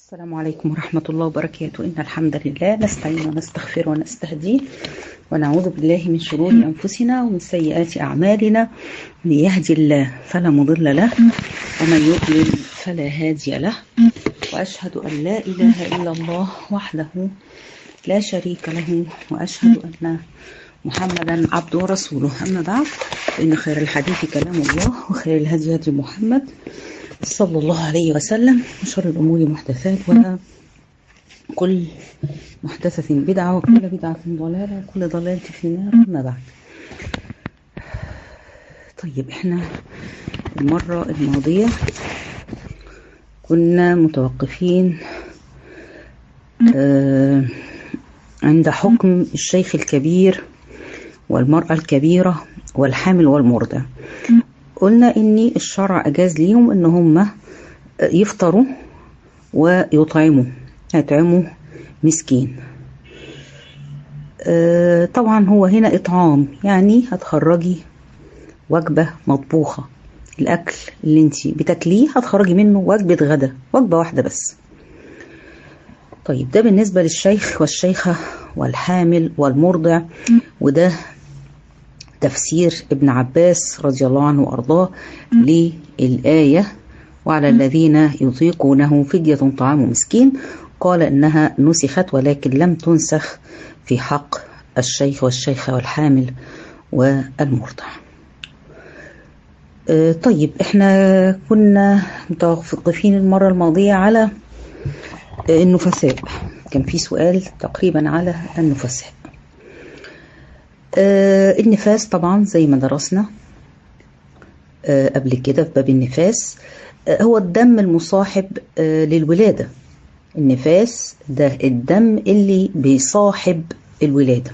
السلام عليكم ورحمة الله وبركاته إن الحمد لله نستعين ونستغفر ونستهديه ونعوذ بالله من شرور أنفسنا ومن سيئات أعمالنا من يهدي الله فلا مضل له ومن يضلل فلا هادي له وأشهد أن لا إله إلا الله وحده لا شريك له وأشهد أن محمدا عبده ورسوله أما بعد فإن خير الحديث كلام الله وخير الهدي هدي محمد صلى الله عليه وسلم وشر الأمور محدثاتها كل محدثة بدعة وكل بدعة ضلالة وكل ضلالة في النار أما بعد طيب احنا المرة الماضية كنا متوقفين آه عند حكم الشيخ الكبير والمرأة الكبيرة والحامل والمرضع قلنا ان الشرع اجاز ليهم ان هم يفطروا ويطعموا يطعموا مسكين آه طبعا هو هنا اطعام يعني هتخرجي وجبة مطبوخة الاكل اللي انت بتاكليه هتخرجي منه وجبة غدا وجبة واحدة بس طيب ده بالنسبة للشيخ والشيخة والحامل والمرضع وده تفسير ابن عباس رضي الله عنه وأرضاه للآية وعلى الذين يطيقونه فدية طعام مسكين قال إنها نسخت ولكن لم تنسخ في حق الشيخ والشيخة والحامل والمرضع طيب احنا كنا متوقفين المرة الماضية على النفساء كان في سؤال تقريبا على النفساء آه النفاس طبعا زي ما درسنا آه قبل كده في باب النفاس آه هو الدم المصاحب للولادة النفاس ده الدم اللي بيصاحب الولادة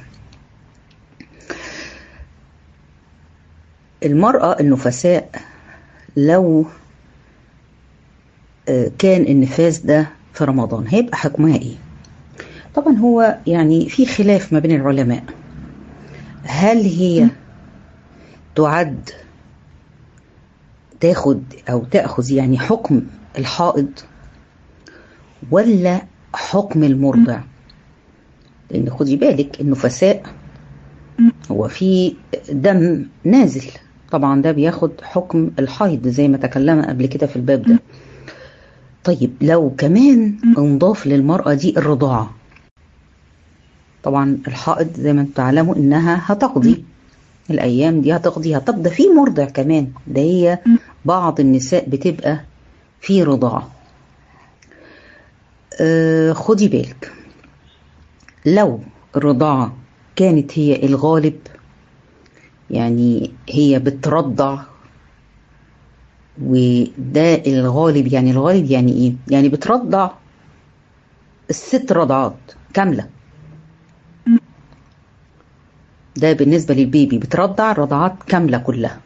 المرأة النفساء لو كان النفاس ده في رمضان هيبقى حكمها ايه طبعا هو يعني في خلاف ما بين العلماء هل هي تعد تاخد او تاخذ يعني حكم الحائض ولا حكم المرضع لان خدي بالك النفساء هو في دم نازل طبعا ده بياخد حكم الحيض زي ما تكلمنا قبل كده في الباب ده طيب لو كمان انضاف للمرأة دي الرضاعة طبعا الحائض زي ما انتم تعلموا انها هتقضي الايام دي هتقضيها طب ده في مرضع كمان ده هي بعض النساء بتبقى في رضاعة آه خدي بالك لو الرضاعة كانت هي الغالب يعني هي بترضع وده الغالب يعني الغالب يعني ايه يعني بترضع الست رضعات كامله ده بالنسبة للبيبي بترضع رضعات كاملة كلها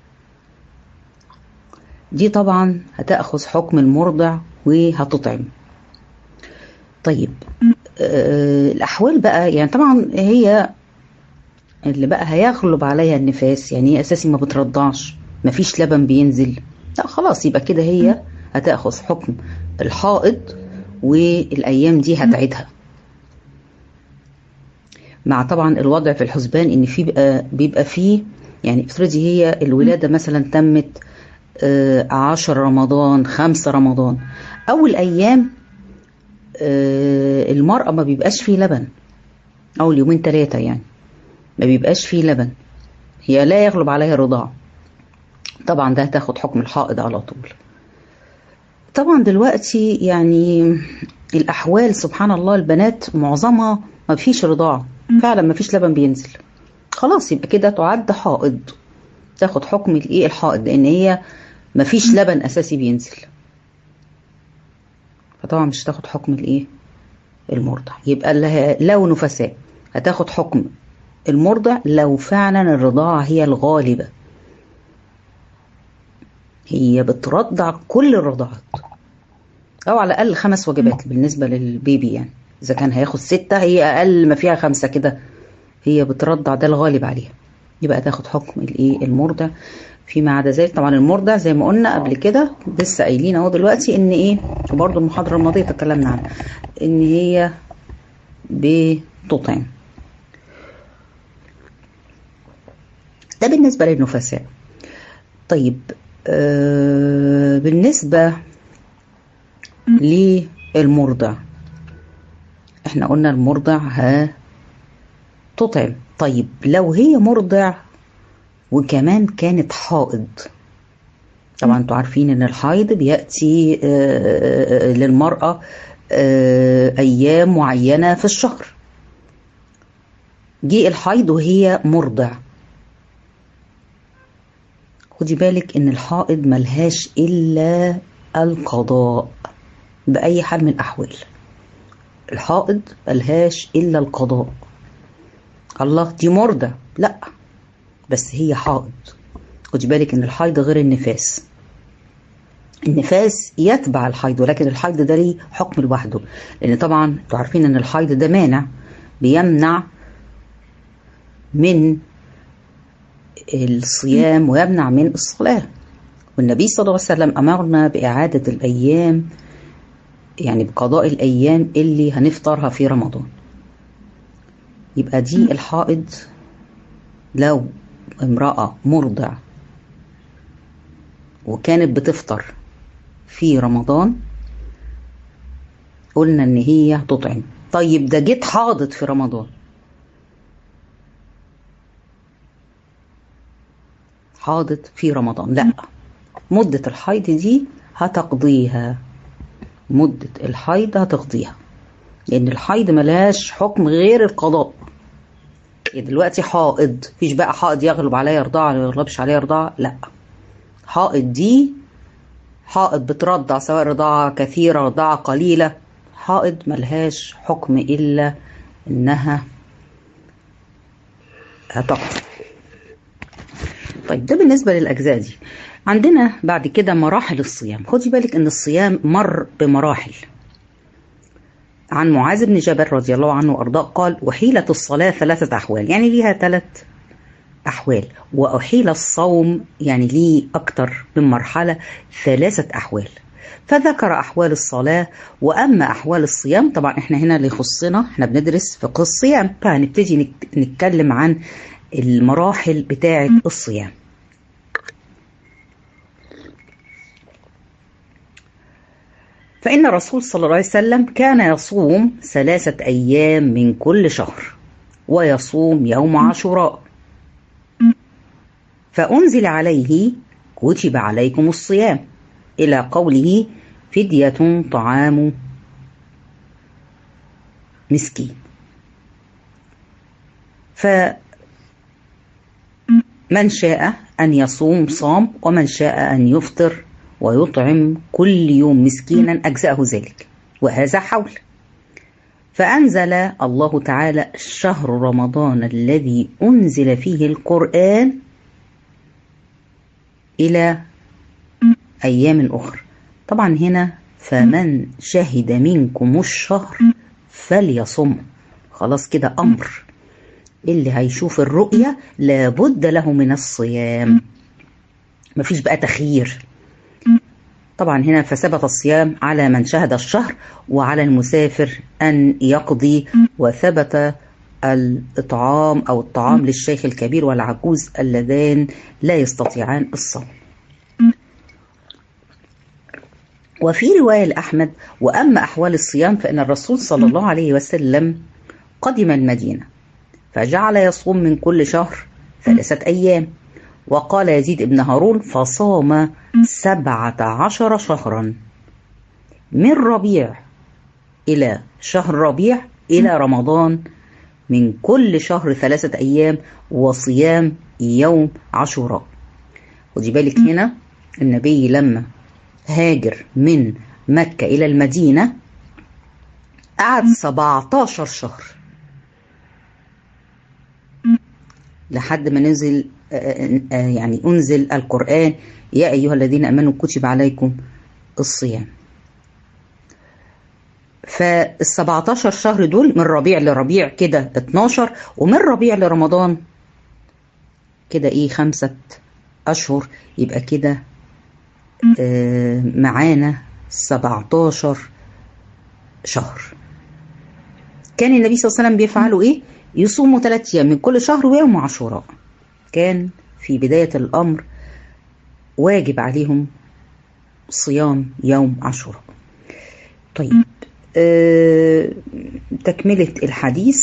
دي طبعا هتأخذ حكم المرضع وهتطعم طيب آه الأحوال بقى يعني طبعا هي اللي بقى هيغلب عليها النفاس يعني هي أساسي ما بترضعش مفيش لبن بينزل لا خلاص يبقى كده هي هتأخذ حكم الحائض والأيام دي هتعيدها مع طبعا الوضع في الحسبان ان في بيبقى, بيبقى فيه يعني افرضي هي الولاده مثلا تمت آه عشر رمضان خمسة رمضان اول ايام آه المرأة ما بيبقاش فيه لبن اول يومين ثلاثة يعني ما بيبقاش فيه لبن هي لا يغلب عليها الرضاعة طبعا ده هتاخد حكم الحائض على طول طبعا دلوقتي يعني الاحوال سبحان الله البنات معظمها ما فيش رضاعه فعلا ما فيش لبن بينزل خلاص يبقى كده تعد حائض تاخد حكم الايه الحائض لان هي ما فيش لبن اساسي بينزل فطبعا مش هتاخد حكم الايه المرضع يبقى لو نفساء هتاخد حكم المرضع لو فعلا الرضاعة هي الغالبة هي بترضع كل الرضاعات او على الاقل خمس وجبات بالنسبة للبيبي يعني اذا كان هياخد ستة هي اقل ما فيها خمسة كده هي بترضع ده الغالب عليها يبقى تاخد حكم الايه المرضع فيما عدا ذلك طبعا المرضع زي ما قلنا قبل كده لسه قايلين اهو دلوقتي ان ايه وبرده المحاضره الماضيه تكلمنا عنها ان هي بتطعم ده بالنسبه للنفساء طيب آه بالنسبه للمرضع احنا قلنا المرضع ها تطعم طيب لو هي مرضع وكمان كانت حائض طبعا انتوا عارفين ان الحيض بياتي آه للمراه آه ايام معينه في الشهر جه الحيض وهي مرضع خدي بالك ان الحائض ملهاش الا القضاء باي حال من الاحوال الحائض ملهاش الا القضاء الله دي مرضع لا بس هي حائض خدي بالك ان الحيض غير النفاس النفاس يتبع الحيض ولكن الحيض ده ليه حكم لوحده لان طبعا انتوا عارفين ان الحيض ده مانع بيمنع من الصيام ويمنع من الصلاة والنبي صلى الله عليه وسلم أمرنا بإعادة الأيام يعني بقضاء الأيام اللي هنفطرها في رمضان يبقى دي الحائض لو امرأة مرضع وكانت بتفطر في رمضان قلنا ان هي تطعم طيب ده جيت حاضت في رمضان حاضت في رمضان لا مدة الحيض دي هتقضيها مدة الحيض هتقضيها لأن الحيض ملهاش حكم غير القضاء دلوقتي حائض مفيش بقى حائض يغلب عليا رضاعة ما يغلبش عليا رضاعة لا حائض دي حائض بترضع سواء رضاعة كثيرة رضاعة قليلة حائض ملهاش حكم إلا إنها هتقضي طيب ده بالنسبة للأجزاء دي عندنا بعد كده مراحل الصيام خدي بالك ان الصيام مر بمراحل عن معاذ بن جبل رضي الله عنه وارضاه قال وحيلت الصلاة ثلاثة أحوال يعني ليها ثلاث أحوال وأحيل الصوم يعني ليه أكتر من مرحلة ثلاثة أحوال فذكر أحوال الصلاة وأما أحوال الصيام طبعا إحنا هنا اللي يخصنا إحنا بندرس فقه الصيام فهنبتدي نتكلم عن المراحل بتاعة الصيام فإن الرسول صلى الله عليه وسلم كان يصوم ثلاثة أيام من كل شهر ويصوم يوم عاشوراء فأنزل عليه كتب عليكم الصيام إلى قوله فدية طعام مسكين فمن شاء أن يصوم صام ومن شاء أن يفطر ويطعم كل يوم مسكينا أجزأه ذلك وهذا حول فأنزل الله تعالى شهر رمضان الذي أنزل فيه القرآن إلى أيام أخرى طبعا هنا فمن شهد منكم الشهر فليصم خلاص كده أمر اللي هيشوف الرؤية لابد له من الصيام مفيش بقى تخيير طبعا هنا فثبت الصيام على من شهد الشهر وعلى المسافر أن يقضي وثبت الإطعام أو الطعام للشيخ الكبير والعجوز اللذان لا يستطيعان الصوم وفي رواية لأحمد وأما أحوال الصيام فإن الرسول صلى الله عليه وسلم قدم المدينة فجعل يصوم من كل شهر ثلاثة أيام وقال يزيد بن هارون فصام سبعة عشر شهرا من ربيع إلى شهر ربيع إلى رمضان من كل شهر ثلاثة أيام وصيام يوم عاشوراء ودي بالك هنا النبي لما هاجر من مكة إلى المدينة قعد 17 شهر لحد ما نزل يعني أنزل القرآن يا أيها الذين أمنوا كتب عليكم الصيام فال 17 شهر دول من ربيع لربيع كده 12 ومن ربيع لرمضان كده ايه خمسة اشهر يبقى كده آه معانا 17 شهر كان النبي صلى الله عليه وسلم بيفعلوا ايه يصوموا ثلاث ايام من كل شهر ويوم عاشوراء كان في بداية الامر واجب عليهم صيام يوم عاشوراء طيب آه تكملة الحديث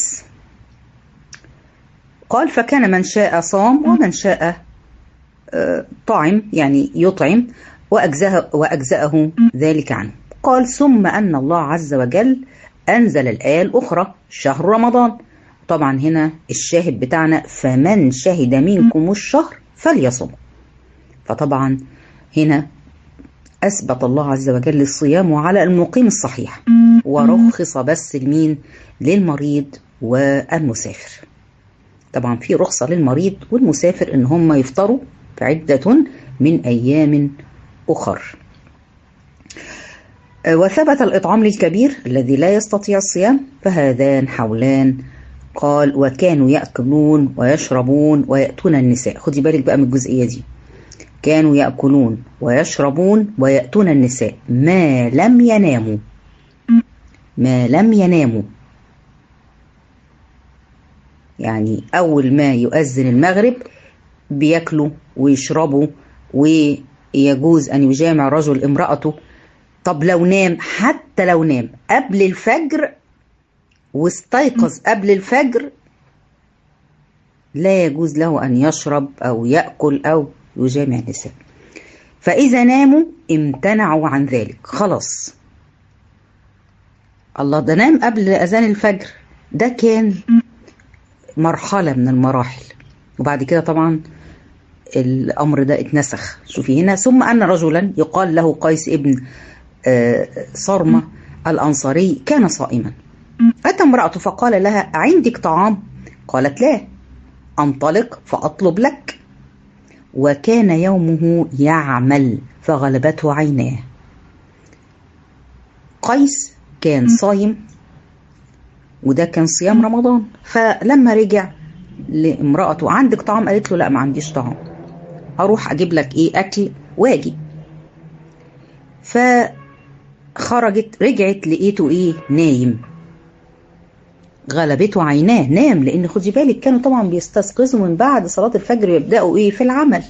قال فكان من شاء صام ومن شاء آه طعم يعني يطعم وأجزأه, وأجزأه ذلك عنه قال ثم أن الله عز وجل أنزل الآية الأخرى شهر رمضان طبعا هنا الشاهد بتاعنا فمن شهد منكم الشهر فليصم فطبعا هنا أثبت الله عز وجل الصيام على المقيم الصحيح ورخص بس لمين للمريض والمسافر طبعا في رخصة للمريض والمسافر إن هم يفطروا في عدة من أيام أخر وثبت الإطعام للكبير الذي لا يستطيع الصيام فهذان حولان قال وكانوا يأكلون ويشربون ويأتون النساء خدي بالك بقى من الجزئية دي كانوا يأكلون ويشربون ويأتون النساء ما لم يناموا ما لم يناموا يعني أول ما يؤذن المغرب بياكلوا ويشربوا ويجوز أن يجامع رجل امرأته طب لو نام حتى لو نام قبل الفجر واستيقظ قبل الفجر لا يجوز له أن يشرب أو يأكل أو يجامع النساء فإذا ناموا امتنعوا عن ذلك خلاص الله ده نام قبل أذان الفجر ده كان مرحلة من المراحل وبعد كده طبعا الأمر ده اتنسخ شوفي هنا ثم أن رجلا يقال له قيس ابن صرمة الأنصاري كان صائما أتى امرأته فقال لها عندك طعام قالت لا أنطلق فأطلب لك وكان يومه يعمل فغلبته عيناه قيس كان صايم وده كان صيام رمضان فلما رجع لامرأته عندك طعام قالت له لا ما عنديش طعام اروح اجيب لك ايه اكل واجي فخرجت رجعت لقيته ايه نايم غلبته عيناه نام لان خدي بالك كانوا طبعا بيستيقظوا من بعد صلاة الفجر يبدأوا ايه في العمل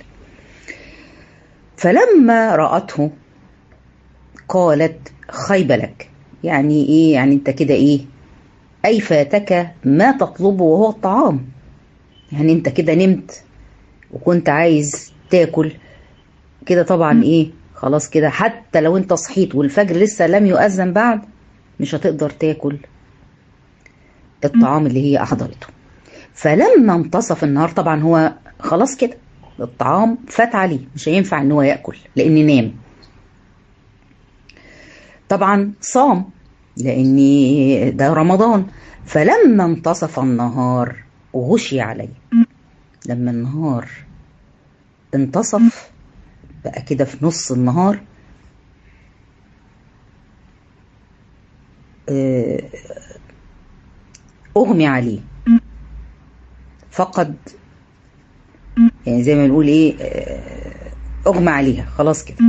فلما رأته قالت خيب لك يعني ايه يعني انت كده ايه اي فاتك ما تطلبه وهو الطعام يعني انت كده نمت وكنت عايز تاكل كده طبعا ايه خلاص كده حتى لو انت صحيت والفجر لسه لم يؤذن بعد مش هتقدر تاكل الطعام اللي هي احضرته فلما انتصف النهار طبعا هو خلاص كده الطعام فات عليه مش هينفع ان هو ياكل لان نام طبعا صام لان ده رمضان فلما انتصف النهار غشي عليه لما النهار انتصف بقى كده في نص النهار اغمي عليه فقد يعني زي ما نقول ايه اغمى عليها خلاص كده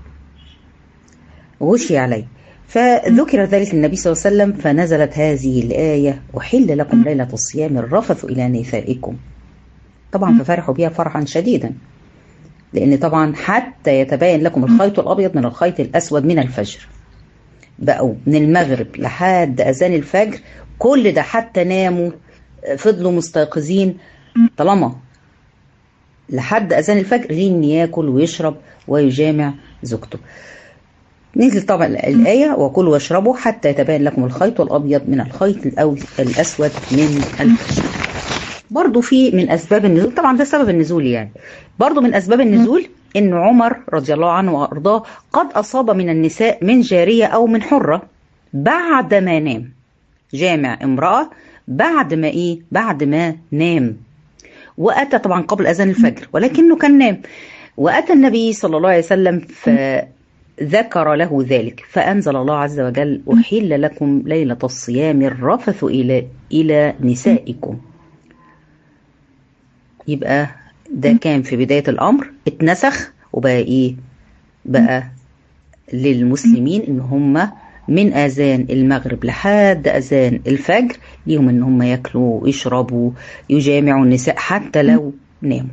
غشي عليه فذكر ذلك النبي صلى الله عليه وسلم فنزلت هذه الآية أحل لكم ليلة الصيام الرفث إلى نسائكم طبعا ففرحوا بها فرحا شديدا لأن طبعا حتى يتبين لكم الخيط الأبيض من الخيط الأسود من الفجر بقوا من المغرب لحد أذان الفجر كل ده حتى ناموا فضلوا مستيقظين طالما لحد أذان الفجر لين ياكل ويشرب ويجامع زوجته نزل طبعا الآية وكلوا واشربوا حتى يتبين لكم الخيط الأبيض من الخيط الأسود من الفجر برضو في من أسباب النزول طبعا ده سبب النزول يعني برضو من أسباب النزول إن عمر رضي الله عنه وأرضاه قد أصاب من النساء من جارية أو من حرة بعد ما نام جامع امرأة بعد ما إيه بعد ما نام وأتى طبعا قبل أذان الفجر ولكنه كان نام وأتى النبي صلى الله عليه وسلم فذكر له ذلك فأنزل الله عز وجل أحل لكم ليلة الصيام الرفث إلى إلى نسائكم يبقى ده كان في بداية الأمر اتنسخ وبقى إيه بقى للمسلمين إن هم من أذان المغرب لحد أذان الفجر ليهم إن هم ياكلوا ويشربوا يجامعوا النساء حتى لو ناموا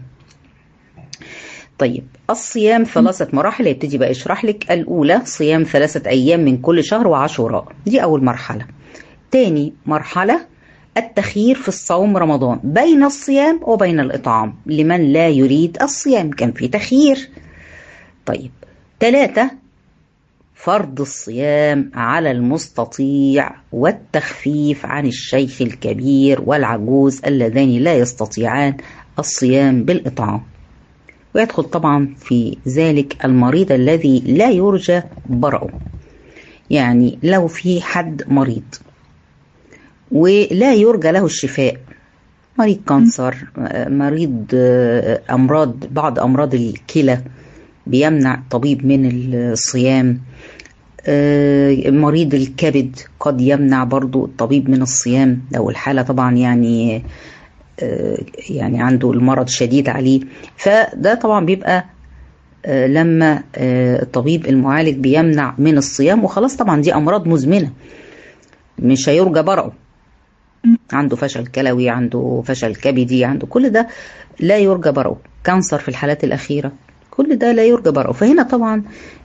طيب الصيام ثلاثة مراحل يبتدي بقى يشرح لك الأولى صيام ثلاثة أيام من كل شهر وعاشوراء دي أول مرحلة تاني مرحلة التخيير في الصوم رمضان بين الصيام وبين الإطعام لمن لا يريد الصيام كان في تخيير طيب ثلاثة فرض الصيام على المستطيع والتخفيف عن الشيخ الكبير والعجوز اللذان لا يستطيعان الصيام بالإطعام ويدخل طبعا في ذلك المريض الذي لا يرجى برأه يعني لو في حد مريض ولا يرجى له الشفاء مريض كانسر مريض أمراض بعض أمراض الكلى بيمنع طبيب من الصيام مريض الكبد قد يمنع برضو الطبيب من الصيام لو الحالة طبعا يعني يعني عنده المرض شديد عليه فده طبعا بيبقى لما الطبيب المعالج بيمنع من الصيام وخلاص طبعا دي أمراض مزمنة مش هيرجى برأه عنده فشل كلوي عنده فشل كبدي عنده كل ده لا يرجى برأه كانسر في الحالات الأخيرة كل ده لا يرجى برأه فهنا طبعا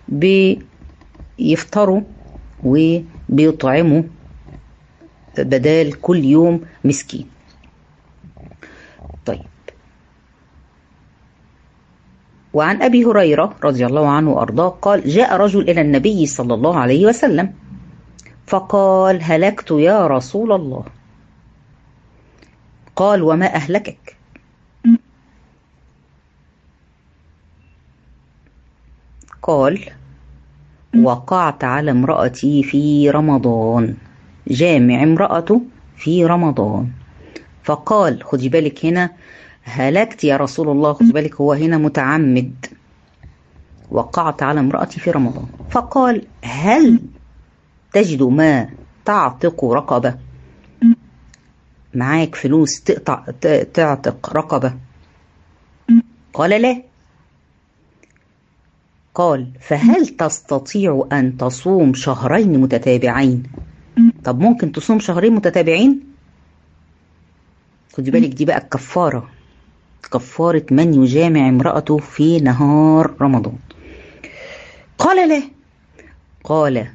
بيفطروا وبيطعموا بدال كل يوم مسكين طيب وعن أبي هريرة رضي الله عنه وأرضاه قال جاء رجل إلى النبي صلى الله عليه وسلم فقال هلكت يا رسول الله قال وما أهلكك قال وقعت على امرأتي في رمضان جامع امرأته في رمضان فقال خدي بالك هنا هلكت يا رسول الله خدي بالك هو هنا متعمد وقعت على امرأتي في رمضان فقال هل تجد ما تعتق رقبة معاك فلوس تقطع تعتق رقبة قال لا قال فهل تستطيع أن تصوم شهرين متتابعين طب ممكن تصوم شهرين متتابعين خدي بالك دي بقى الكفارة كفارة من يجامع امرأته في نهار رمضان قال لا قال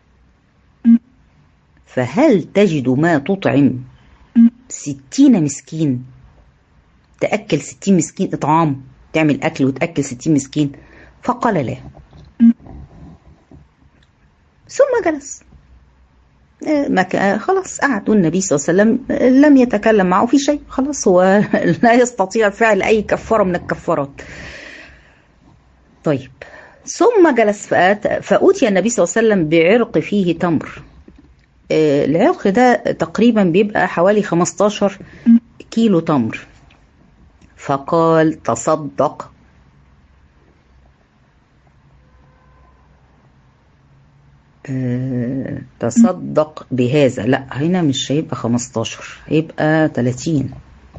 فهل تجد ما تطعم ستين مسكين تأكل ستين مسكين إطعام تعمل أكل وتأكل ستين مسكين فقال لا ثم جلس خلاص قعد والنبي صلى الله عليه وسلم لم يتكلم معه في شيء خلاص هو لا يستطيع فعل أي كفارة من الكفارات طيب ثم جلس فأوتي النبي صلى الله عليه وسلم بعرق فيه تمر العرق ده تقريبا بيبقى حوالي 15 كيلو تمر فقال تصدق أه تصدق بهذا لا هنا مش هيبقى 15 هيبقى 30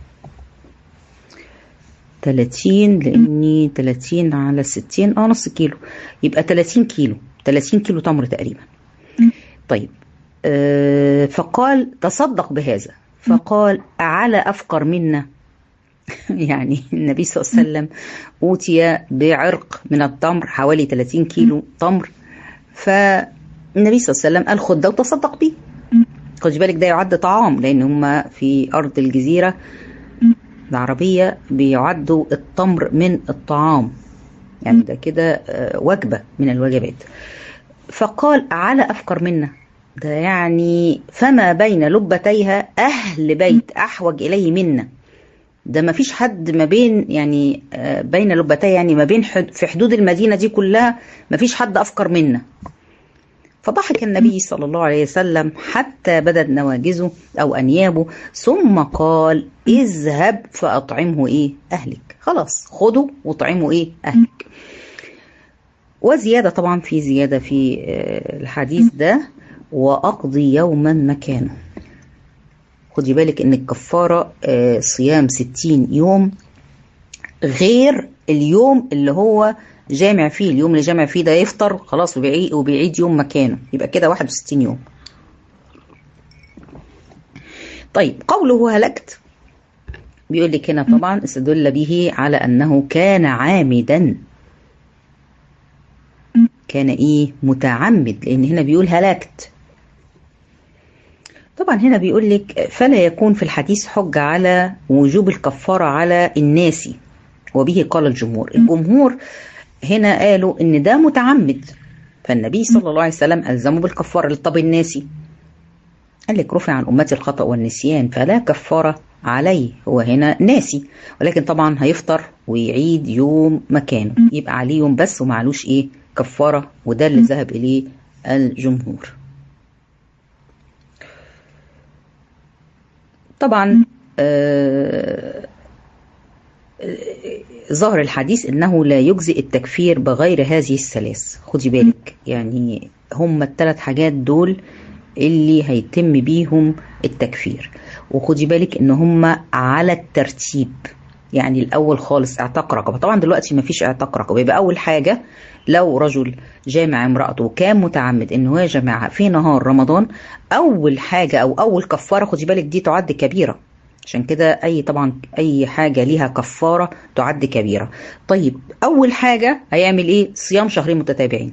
30 لاني 30 على 60 اه نص كيلو يبقى 30 كيلو 30 كيلو تمر تقريبا طيب أه فقال تصدق بهذا فقال أعلى أفقر منا يعني النبي صلى الله عليه وسلم أوتي بعرق من التمر حوالي 30 كيلو تمر فالنبي صلى الله عليه وسلم قال خد ده وتصدق بيه خد بالك ده يعد طعام لأن هم في أرض الجزيرة العربية بيعدوا التمر من الطعام يعني ده كده وجبة من الوجبات فقال على أفقر منا ده يعني فما بين لبتيها أهل بيت أحوج إليه منا ده ما فيش حد ما بين يعني بين لبتي يعني ما بين حد في حدود المدينة دي كلها ما فيش حد أفقر منا فضحك النبي صلى الله عليه وسلم حتى بدت نواجزه أو أنيابه ثم قال اذهب فأطعمه إيه أهلك خلاص خده واطعمه إيه أهلك وزيادة طبعا في زيادة في الحديث ده وأقضي يوما مكانه خدي بالك ان الكفارة صيام ستين يوم غير اليوم اللي هو جامع فيه اليوم اللي جامع فيه ده يفطر خلاص وبيعيد, وبيعيد يوم مكانه يبقى كده 61 يوم طيب قوله هلكت بيقول لك هنا طبعا استدل به على انه كان عامدا كان ايه متعمد لان هنا بيقول هلكت طبعا هنا بيقول لك فلا يكون في الحديث حجة على وجوب الكفارة على الناس وبه قال الجمهور الجمهور هنا قالوا ان ده متعمد فالنبي صلى الله عليه وسلم ألزمه بالكفارة طب الناسي قال لك رفع عن أمتي الخطأ والنسيان فلا كفارة عليه هو هنا ناسي ولكن طبعا هيفطر ويعيد يوم مكانه يبقى عليه يوم بس ومعلوش ايه كفارة وده اللي ذهب إليه الجمهور طبعا آه ظهر الحديث انه لا يجزئ التكفير بغير هذه الثلاث خدي بالك يعني هم الثلاث حاجات دول اللي هيتم بيهم التكفير وخدي بالك ان هم على الترتيب يعني الاول خالص اعتاق رقبه طبعا دلوقتي ما فيش اعتاق رقبه يبقى اول حاجه لو رجل جامع امراته وكان متعمد ان هو يجمعها في نهار رمضان اول حاجه او اول كفاره خدي بالك دي تعد كبيره عشان كده اي طبعا اي حاجه ليها كفاره تعد كبيره طيب اول حاجه هيعمل ايه صيام شهرين متتابعين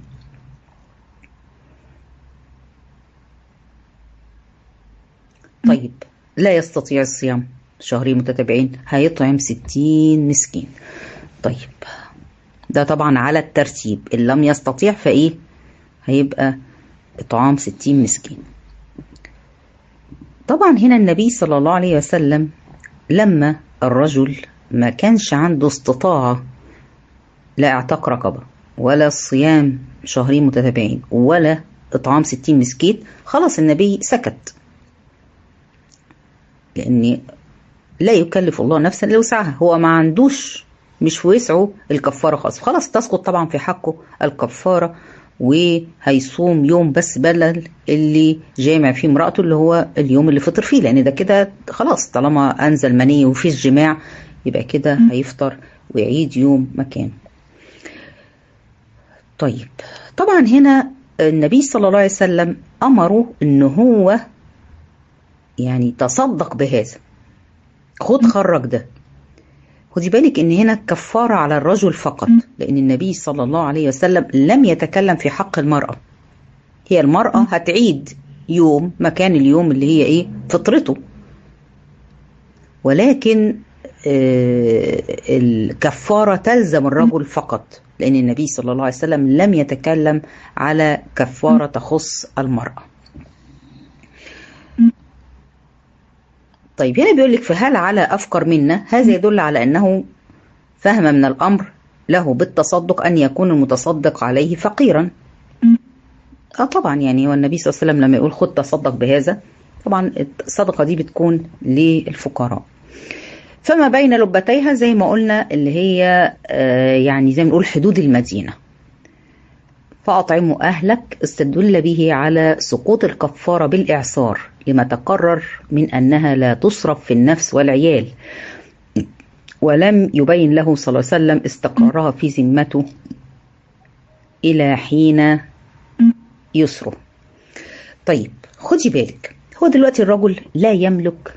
طيب لا يستطيع الصيام شهرين متتابعين هيطعم ستين مسكين طيب ده طبعا على الترتيب إن لم يستطيع فإيه هيبقى إطعام ستين مسكين طبعا هنا النبي صلى الله عليه وسلم لما الرجل ما كانش عنده استطاعة لا اعتاق رقبة ولا صيام شهرين متتابعين ولا إطعام ستين مسكين خلاص النبي سكت لأن لا يكلف الله نفسا الا وسعها هو ما عندوش مش في وسعه الكفاره خالص خلاص تسقط طبعا في حقه الكفاره وهيصوم يوم بس بدل اللي جامع فيه امرأته اللي هو اليوم اللي فطر فيه لان ده كده خلاص طالما انزل مني وفي الجماع يبقى كده هيفطر ويعيد يوم مكانه طيب طبعا هنا النبي صلى الله عليه وسلم امره ان هو يعني تصدق بهذا خد خرج ده خدي بالك ان هنا كفارة على الرجل فقط لان النبي صلى الله عليه وسلم لم يتكلم في حق المرأة هي المرأة هتعيد يوم مكان اليوم اللي هي ايه فطرته ولكن آه الكفارة تلزم الرجل فقط لأن النبي صلى الله عليه وسلم لم يتكلم على كفارة تخص المرأة طيب هنا بيقول لك فهل على أفقر منا هذا يدل على أنه فهم من الأمر له بالتصدق أن يكون المتصدق عليه فقيرا اه طبعا يعني هو النبي صلى الله عليه وسلم لما يقول خد تصدق بهذا طبعا الصدقة دي بتكون للفقراء فما بين لبتيها زي ما قلنا اللي هي آه يعني زي ما نقول حدود المدينة فأطعموا أهلك استدل به على سقوط الكفارة بالإعصار لما تقرر من أنها لا تصرف في النفس والعيال ولم يبين له صلى الله عليه وسلم استقرارها في ذمته إلى حين يسره طيب خدي بالك هو دلوقتي الرجل لا يملك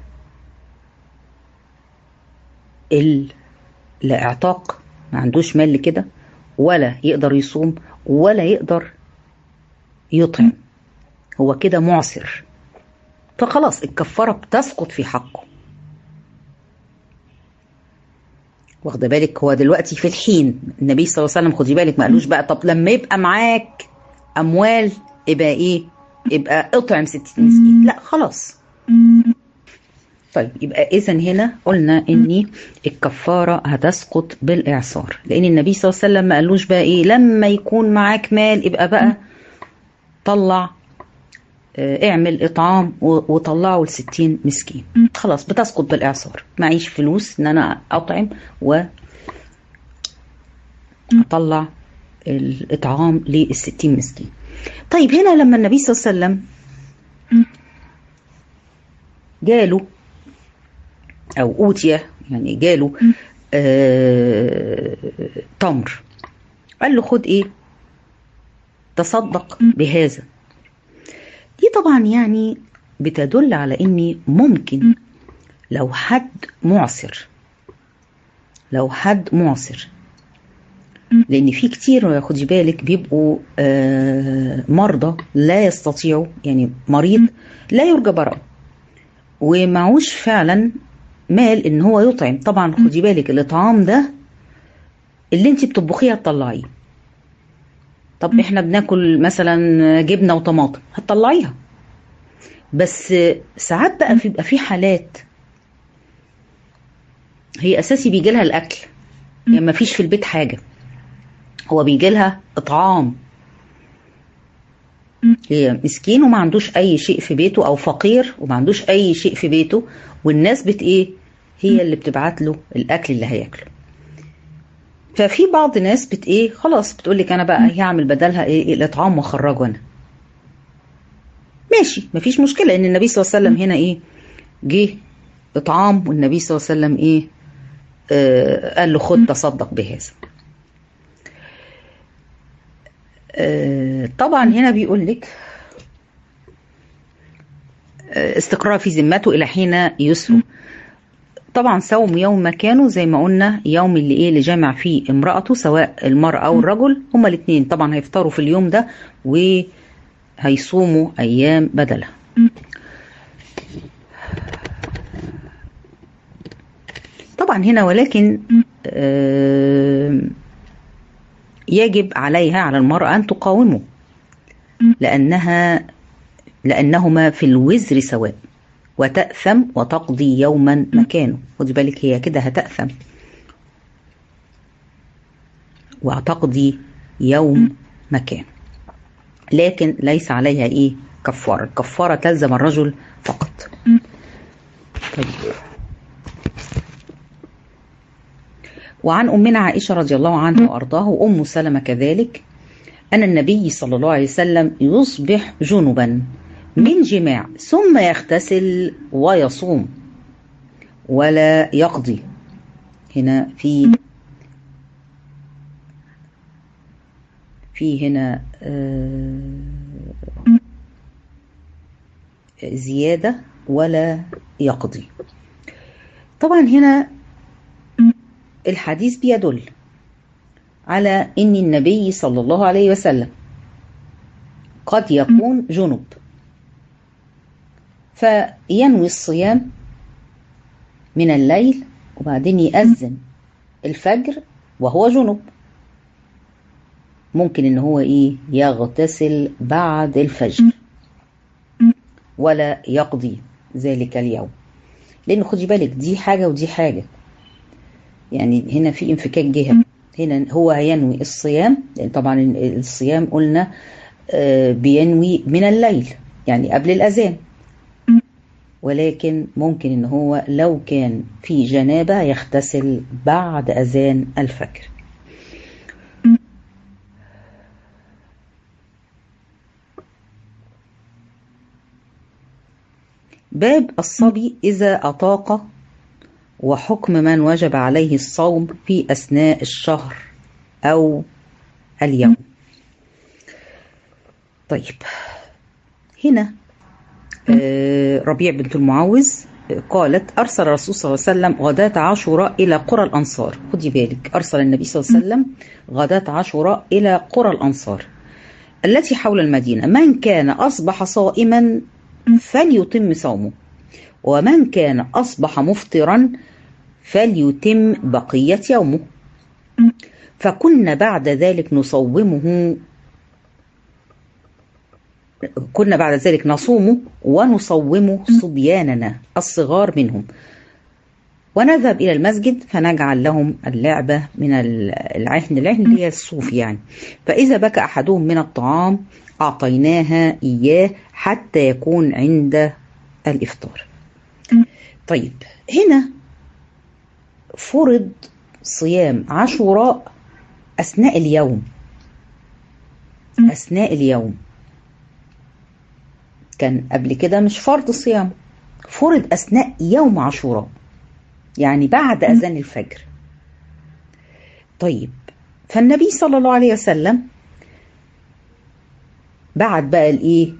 لا اعتاق ما عندوش مال كده ولا يقدر يصوم ولا يقدر يطعم هو كده معسر فخلاص الكفارة بتسقط في حقه واخده بالك هو دلوقتي في الحين النبي صلى الله عليه وسلم خدي بالك ما قالوش بقى طب لما يبقى معاك اموال يبقى ايه يبقى اطعم 60 مسكين لا خلاص طيب يبقى اذا هنا قلنا ان الكفاره هتسقط بالاعصار لان النبي صلى الله عليه وسلم ما قالوش بقى ايه لما يكون معاك مال يبقى بقى طلع اعمل اطعام وطلعه ل 60 مسكين خلاص بتسقط بالاعصار معيش فلوس ان انا اطعم و اطلع الاطعام لل 60 مسكين طيب هنا لما النبي صلى الله عليه وسلم جاله او اوتي يعني جاله آه تمر قال له خد ايه تصدق بهذا دي طبعا يعني بتدل على ان ممكن لو حد معسر لو حد معسر لان في كتير خدي بالك بيبقوا آه مرضى لا يستطيعوا يعني مريض لا يرجى براءه ومعوش فعلا مال ان هو يطعم طبعا خدي بالك الاطعام ده اللي انت بتطبخيه هتطلعيه طب احنا بناكل مثلا جبنه وطماطم هتطلعيها بس ساعات بقى بيبقى في حالات هي اساسي بيجي لها الاكل يعني ما فيش في البيت حاجه هو بيجي لها اطعام هي مسكين وما عندوش اي شيء في بيته او فقير وما عندوش اي شيء في بيته والناس بت ايه هي اللي بتبعت له الاكل اللي هياكله ففي بعض ناس بت ايه خلاص بتقول لك انا بقى هعمل بدلها ايه الاطعام واخرجه انا ماشي مفيش مشكله لان النبي صلى الله عليه وسلم هنا ايه جه اطعام والنبي صلى الله عليه وسلم ايه آه قال له خد تصدق بهذا آه طبعا هنا بيقول لك آه استقرار في ذمته الى حين يسره طبعا صوم يوم مكانه زي ما قلنا يوم اللي ايه اللي جامع فيه امرأته سواء المرأة او الرجل هما الاثنين طبعا هيفطروا في اليوم ده وهيصوموا ايام بدلها طبعا هنا ولكن آه يجب عليها على المرأة أن تقاومه لأنها لأنهما في الوزر سواء وتأثم وتقضي يوما مكانه خدي بالك هي كده هتأثم وتقضي يوم مكانه لكن ليس عليها ايه كفارة الكفارة تلزم الرجل فقط طيب وعن أمنا عائشة رضي الله عنها وأرضاه وأم سلمة كذلك أن النبي صلى الله عليه وسلم يصبح جنبا من جماع ثم يغتسل ويصوم ولا يقضي هنا في في هنا زيادة ولا يقضي طبعا هنا الحديث بيدل على ان النبي صلى الله عليه وسلم قد يكون جنب فينوي الصيام من الليل وبعدين يأذن الفجر وهو جنب ممكن ان هو ايه يغتسل بعد الفجر ولا يقضي ذلك اليوم لان خدي بالك دي حاجه ودي حاجه يعني هنا في انفكاك جهه هنا هو هينوي الصيام لان طبعا الصيام قلنا بينوي من الليل يعني قبل الاذان ولكن ممكن ان هو لو كان في جنابه يغتسل بعد اذان الفجر باب الصبي اذا اطاق وحكم من وجب عليه الصوم في اثناء الشهر او اليوم طيب هنا ربيع بنت المعوذ قالت أرسل الرسول صلى الله عليه وسلم غداة عاشوراء إلى قرى الأنصار خدي بالك أرسل النبي صلى الله عليه وسلم غداة عاشوراء إلى قرى الأنصار التي حول المدينة من كان أصبح صائما فليتم صومه ومن كان أصبح مفطرا فليتم بقية يومه فكنا بعد ذلك نصومه كنا بعد ذلك نصوم ونصوم صبياننا الصغار منهم ونذهب إلى المسجد فنجعل لهم اللعبة من العهن العهن اللي هي الصوف يعني فإذا بكى أحدهم من الطعام أعطيناها إياه حتى يكون عند الإفطار طيب هنا فرض صيام عاشوراء أثناء اليوم أثناء اليوم كان قبل كده مش فرض صيام فرض أثناء يوم عاشوراء يعني بعد أذان الفجر طيب فالنبي صلى الله عليه وسلم بعت بقى الايه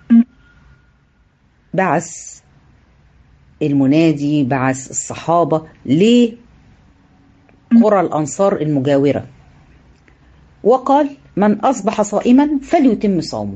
بعث المنادي بعث الصحابة لقرى الأنصار المجاورة وقال من أصبح صائما فليتم صومه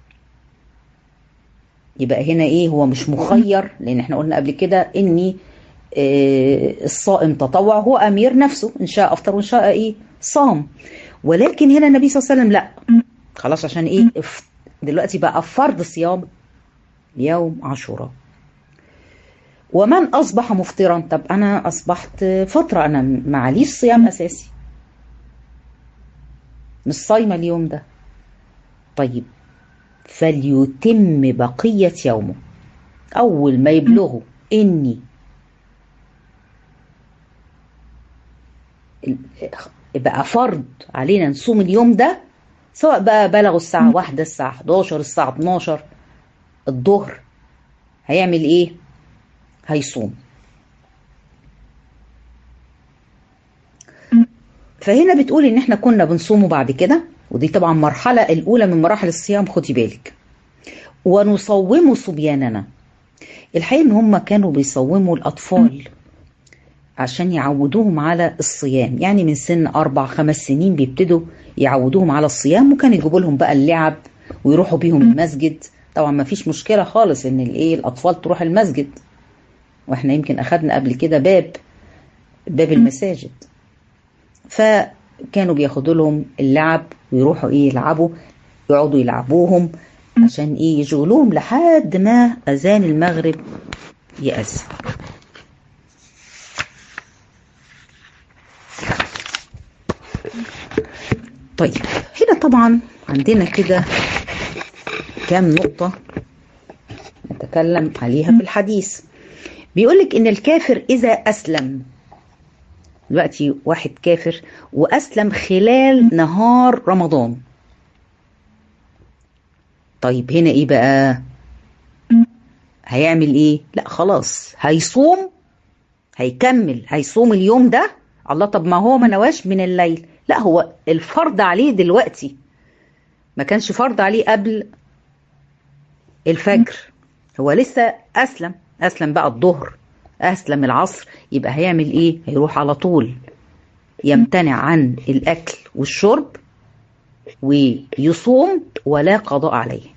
يبقى هنا ايه هو مش مخير لان احنا قلنا قبل كده اني آه الصائم تطوع هو امير نفسه ان شاء افطر وان شاء ايه صام ولكن هنا النبي صلى الله عليه وسلم لا خلاص عشان ايه دلوقتي بقى فرض صيام يوم عاشوراء ومن اصبح مفطرا طب انا اصبحت فتره انا معليش صيام اساسي مش صايمه اليوم ده طيب فليتم بقيه يومه اول ما يبلغوا اني بقى فرض علينا نصوم اليوم ده سواء بقى بلغوا الساعة واحدة الساعة 11 الساعة 12 الظهر هيعمل ايه هيصوم فهنا بتقول ان احنا كنا بنصومه بعد كده ودي طبعا مرحلة الاولى من مراحل الصيام خدي بالك ونصومه صبياننا الحقيقة ان هم كانوا بيصوموا الاطفال عشان يعودوهم على الصيام يعني من سن أربع خمس سنين بيبتدوا يعودوهم على الصيام وكان يجيبوا لهم بقى اللعب ويروحوا بيهم المسجد طبعا ما فيش مشكلة خالص ان الايه الاطفال تروح المسجد واحنا يمكن اخدنا قبل كده باب باب المساجد فكانوا بياخدوا لهم اللعب ويروحوا ايه يلعبوا يقعدوا يلعبوهم عشان ايه يشغلوهم لحد ما اذان المغرب يأذن طيب هنا طبعا عندنا كده كام نقطة نتكلم عليها في الحديث بيقولك ان الكافر اذا اسلم دلوقتي واحد كافر واسلم خلال نهار رمضان طيب هنا ايه بقى هيعمل ايه لا خلاص هيصوم هيكمل هيصوم اليوم ده الله طب ما هو ما نواش من الليل لا هو الفرض عليه دلوقتي ما كانش فرض عليه قبل الفجر هو لسه اسلم اسلم بقى الظهر اسلم العصر يبقى هيعمل ايه هيروح على طول يمتنع عن الاكل والشرب ويصوم ولا قضاء عليه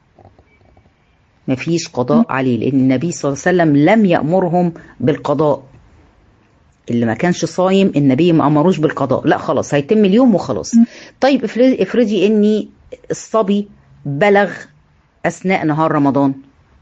مفيش قضاء عليه لان النبي صلى الله عليه وسلم لم يامرهم بالقضاء اللي ما كانش صايم النبي ما امروش بالقضاء لا خلاص هيتم اليوم وخلاص طيب افرضي افرضي اني الصبي بلغ اثناء نهار رمضان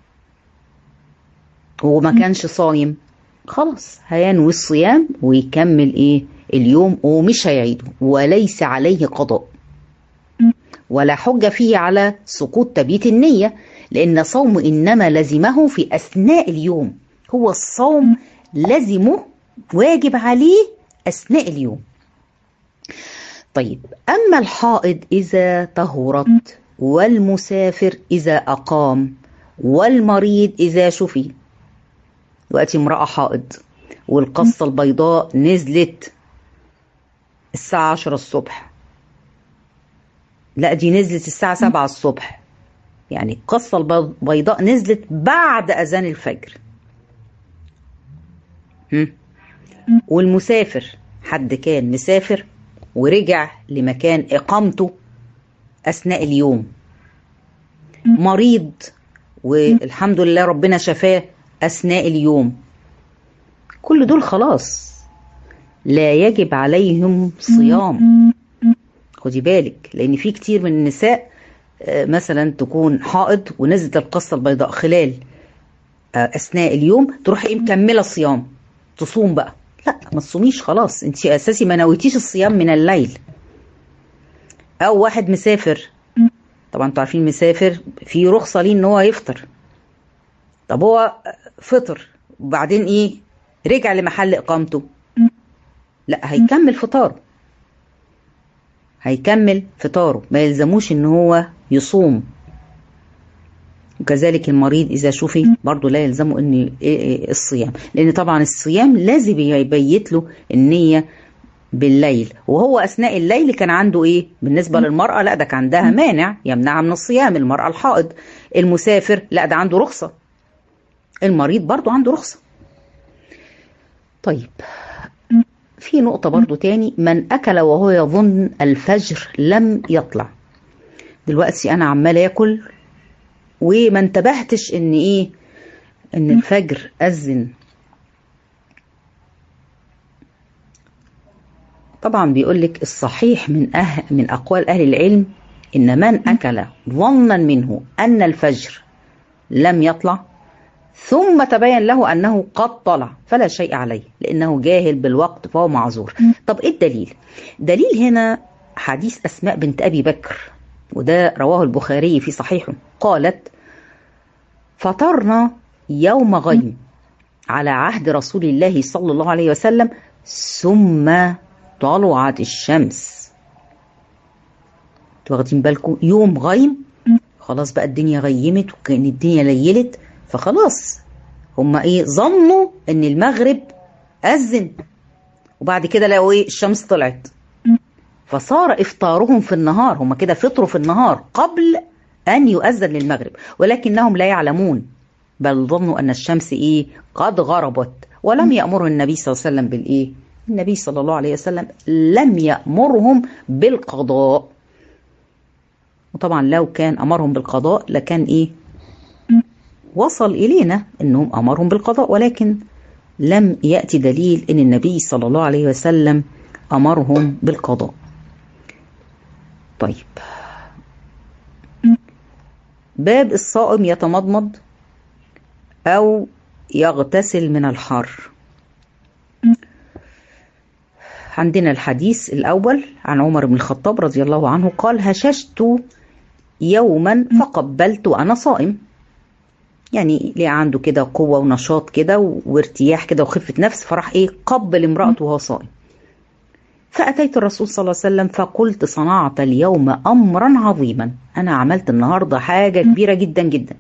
وما كانش صايم خلاص هينوي الصيام ويكمل ايه اليوم ومش هيعيده وليس عليه قضاء ولا حجة فيه على سقوط تبييت النية لأن صوم إنما لزمه في أثناء اليوم هو الصوم لزمه واجب عليه أثناء اليوم طيب أما الحائض إذا طهرت والمسافر إذا أقام والمريض إذا شفي دلوقتي امرأة حائض والقصة البيضاء نزلت الساعة عشرة الصبح لا دي نزلت الساعة سبعة الصبح يعني القصة البيضاء نزلت بعد أذان الفجر هم. والمسافر حد كان مسافر ورجع لمكان إقامته أثناء اليوم مريض والحمد لله ربنا شفاه أثناء اليوم كل دول خلاص لا يجب عليهم صيام خدي بالك لأن في كتير من النساء مثلا تكون حائض ونزلت القصة البيضاء خلال أثناء اليوم تروح ايه مكملة صيام تصوم بقى لا ما تصوميش خلاص انت اساسي ما نويتيش الصيام من الليل او واحد مسافر طبعا انتوا عارفين مسافر في رخصه ليه ان هو يفطر طب هو فطر وبعدين ايه رجع لمحل اقامته لا هيكمل فطاره هيكمل فطاره ما يلزموش ان هو يصوم وكذلك المريض اذا شفي برضه لا يلزمه ان الصيام لان طبعا الصيام لازم يبيت له النيه بالليل وهو أثناء الليل كان عنده إيه بالنسبة للمرأة لا ده كان عندها مانع يمنعها من الصيام المرأة الحائض المسافر لا ده عنده رخصة المريض برضو عنده رخصة طيب في نقطة برضو تاني من أكل وهو يظن الفجر لم يطلع دلوقتي أنا عمال آكل وما انتبهتش إن إيه إن الفجر أذن طبعا بيقول لك الصحيح من أه من أقوال أهل العلم إن من أكل ظنا منه أن الفجر لم يطلع ثم تبين له أنه قد طلع فلا شيء عليه لأنه جاهل بالوقت فهو معذور طب إيه الدليل؟ دليل هنا حديث أسماء بنت أبي بكر وده رواه البخاري في صحيحه قالت فطرنا يوم غيم على عهد رسول الله صلى الله عليه وسلم ثم طلعت الشمس واخدين بالكم يوم غيم خلاص بقى الدنيا غيمت وكان الدنيا ليلت فخلاص هما ايه ظنوا ان المغرب اذن وبعد كده لقوا ايه الشمس طلعت فصار افطارهم في النهار هما كده فطروا في النهار قبل ان يؤذن للمغرب ولكنهم لا يعلمون بل ظنوا ان الشمس ايه قد غربت ولم يامره النبي صلى الله عليه وسلم بالايه النبي صلى الله عليه وسلم لم يامرهم بالقضاء وطبعا لو كان امرهم بالقضاء لكان ايه وصل الينا انهم امرهم بالقضاء ولكن لم ياتي دليل ان النبي صلى الله عليه وسلم امرهم بالقضاء طيب باب الصائم يتمضمض او يغتسل من الحر عندنا الحديث الاول عن عمر بن الخطاب رضي الله عنه قال هششت يوما فقبلت وانا صائم يعني ليه عنده كده قوه ونشاط كده وارتياح كده وخفه نفس فراح ايه قبل امراته وهو صائم فاتيت الرسول صلى الله عليه وسلم فقلت صنعت اليوم امرا عظيما انا عملت النهارده حاجه كبيره جدا جدا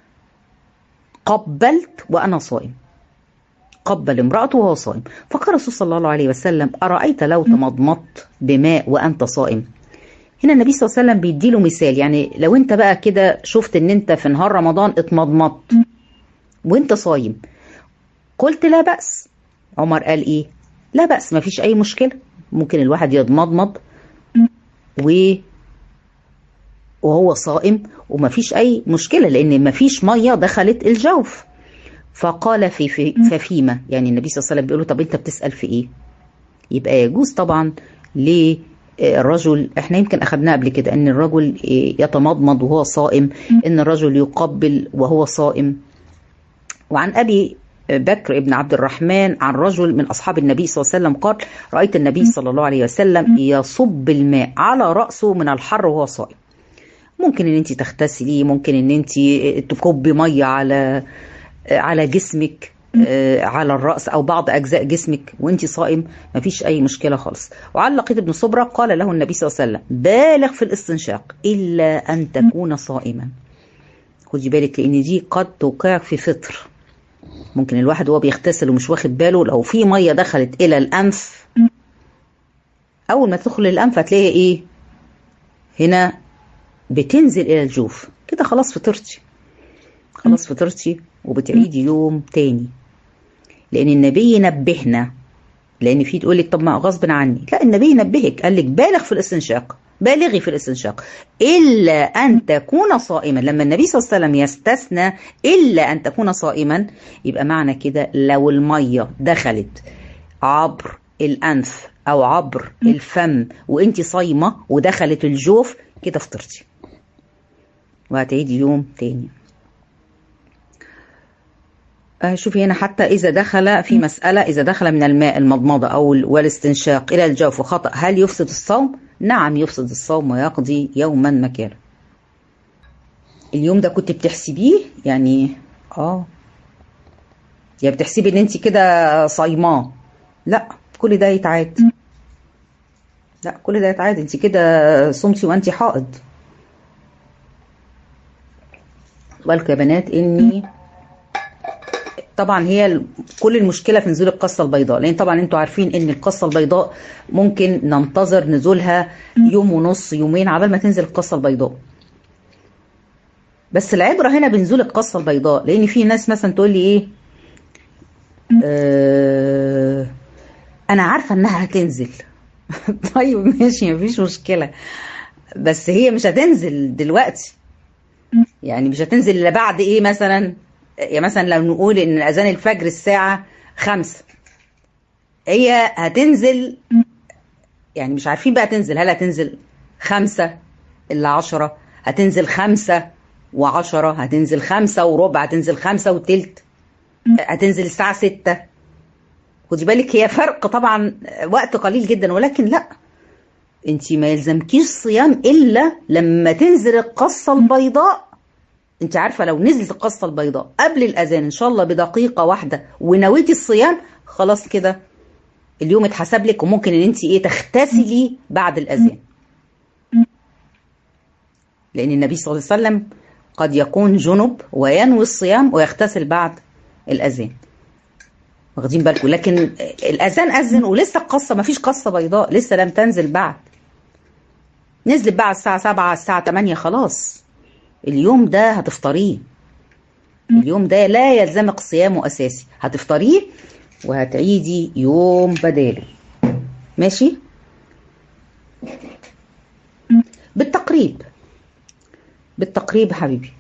قبلت وانا صائم قبل امرأته وهو صائم فقال الرسول صلى الله عليه وسلم أرأيت لو تمضمضت بماء وأنت صائم هنا النبي صلى الله عليه وسلم بيديله مثال يعني لو انت بقى كده شفت ان انت في نهار رمضان اتمضمضت وانت صايم قلت لا بأس عمر قال ايه لا بأس ما فيش اي مشكلة ممكن الواحد يتمضمض و وهو صائم وما فيش اي مشكلة لان ما فيش مية دخلت الجوف فقال في, في ففيما يعني النبي صلى الله عليه وسلم بيقول له طب انت بتسأل في ايه يبقى يجوز طبعا للرجل احنا يمكن اخذناه قبل كده ان الرجل يتمضمض وهو صائم ان الرجل يقبل وهو صائم وعن ابي بكر ابن عبد الرحمن عن رجل من اصحاب النبي صلى الله عليه وسلم قال رايت النبي صلى الله عليه وسلم يصب الماء على راسه من الحر وهو صائم ممكن ان انت تغتسلي ممكن ان انت تكبي ميه على على جسمك على الرأس أو بعض أجزاء جسمك وانت صائم مفيش أي مشكلة خالص وعن لقيط بن صبرة قال له النبي صلى الله عليه وسلم بالغ في الاستنشاق إلا أن تكون صائما خدي بالك لأن دي قد توقعك في فطر ممكن الواحد وهو بيغتسل ومش واخد باله لو في مية دخلت إلى الأنف أول ما تدخل الأنف هتلاقي إيه هنا بتنزل إلى الجوف كده خلاص فطرتي خلاص فطرتي وبتعيدي يوم تاني لان النبي نبهنا لان في تقول لك طب ما غصب عني لا النبي نبهك قال لك بالغ في الاستنشاق بالغي في الاستنشاق الا ان تكون صائما لما النبي صلى الله عليه وسلم يستثنى الا ان تكون صائما يبقى معنى كده لو الميه دخلت عبر الانف او عبر الفم وانت صايمه ودخلت الجوف كده فطرتي وهتعيدي يوم تاني شوفي هنا حتى إذا دخل في مسألة إذا دخل من الماء المضمضة أو والاستنشاق إلى الجوف خطأ هل يفسد الصوم؟ نعم يفسد الصوم ويقضي يوما مكانه. اليوم ده كنت بتحسبيه يعني اه يا بتحسبي ان انت كده صايماه لا كل ده يتعاد لا كل ده يتعاد انت كده صمتي وانت حائض بالكم يا بنات اني طبعا هي ال- كل المشكله في نزول القصه البيضاء لان طبعا انتوا عارفين ان القصه البيضاء ممكن ننتظر نزولها يوم ونص يومين عبال ما تنزل القصه البيضاء بس العبره هنا بنزول القصه البيضاء لان في ناس مثلا تقول لي ايه آه انا عارفه انها هتنزل طيب ماشي مفيش مشكله بس هي مش هتنزل دلوقتي يعني مش هتنزل الا بعد ايه مثلا يعني مثلا لو نقول ان اذان الفجر الساعه خمسة هي هتنزل يعني مش عارفين بقى تنزل هل هتنزل خمسة إلا عشرة هتنزل خمسة وعشرة هتنزل خمسة وربع هتنزل خمسة وتلت هتنزل الساعة ستة خدي بالك هي فرق طبعا وقت قليل جدا ولكن لا انت ما يلزمكيش صيام الا لما تنزل القصه البيضاء انت عارفه لو نزلت القصه البيضاء قبل الاذان ان شاء الله بدقيقه واحده ونويتي الصيام خلاص كده اليوم اتحسب لك وممكن ان انت ايه تغتسلي بعد الاذان لان النبي صلى الله عليه وسلم قد يكون جنب وينوي الصيام ويغتسل بعد الاذان واخدين بالكم لكن الاذان اذن ولسه القصه ما فيش قصه بيضاء لسه لم تنزل بعد نزلت بعد الساعه 7 الساعه 8 خلاص اليوم ده هتفطريه اليوم ده لا يلزمك صيامه اساسي هتفطريه وهتعيدي يوم بداله ماشي بالتقريب بالتقريب حبيبي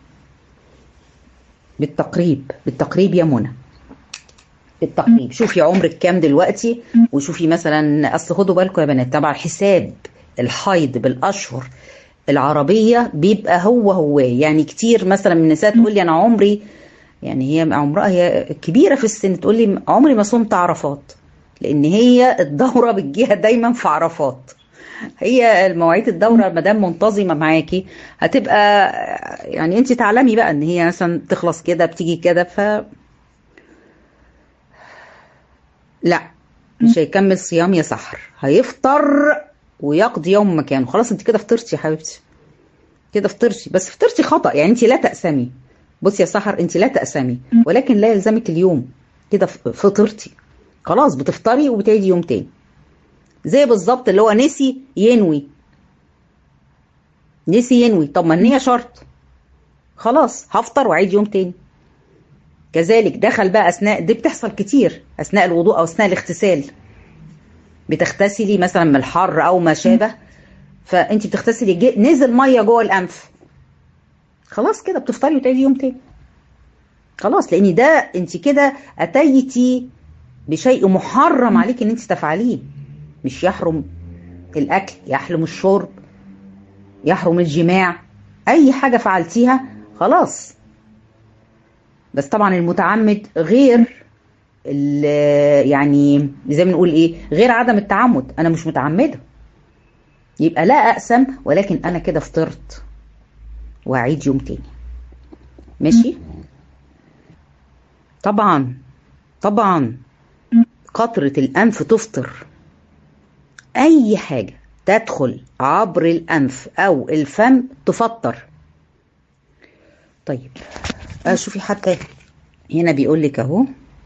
بالتقريب بالتقريب يا منى بالتقريب شوفي عمرك كام دلوقتي وشوفي مثلا اصل خدوا بالكم يا بنات طبعا حساب الحيض بالاشهر العربيه بيبقى هو هو يعني كتير مثلا من النساء تقول لي انا عمري يعني هي عمرها هي كبيره في السن تقول لي عمري ما صمت عرفات لان هي الدوره بتجيها دايما في عرفات هي المواعيد الدوره ما دام منتظمه معاكي هتبقى يعني انت تعلمي بقى ان هي مثلا تخلص كده بتيجي كده ف لا مش هيكمل صيام يا سحر هيفطر ويقضي يوم مكانه خلاص انت كده فطرتي يا حبيبتي كده فطرتي بس فطرتي خطأ يعني انت لا تأسمي بصي يا سحر انت لا تأسمي ولكن لا يلزمك اليوم كده فطرتي خلاص بتفطري وبتعيدي يوم تاني زي بالظبط اللي هو نسي ينوي نسي ينوي طب ما النية شرط خلاص هفطر واعيد يوم تاني كذلك دخل بقى اثناء دي بتحصل كتير اثناء الوضوء او اثناء الاغتسال بتغتسلي مثلا من الحر او ما شابه فانت بتغتسلي جي... نزل ميه جوه الانف خلاص كده بتفطري وتعيدي يوم تاني خلاص لان ده انت كده اتيتي بشيء محرم عليك ان انت تفعليه مش يحرم الاكل يحرم الشرب يحرم الجماع اي حاجه فعلتيها خلاص بس طبعا المتعمد غير يعني زي ما نقول ايه غير عدم التعمد انا مش متعمده يبقى لا اقسم ولكن انا كده فطرت واعيد يوم تاني ماشي طبعا طبعا قطرة الانف تفطر اي حاجة تدخل عبر الانف او الفم تفطر طيب شوفي حتى هنا بيقول لك اهو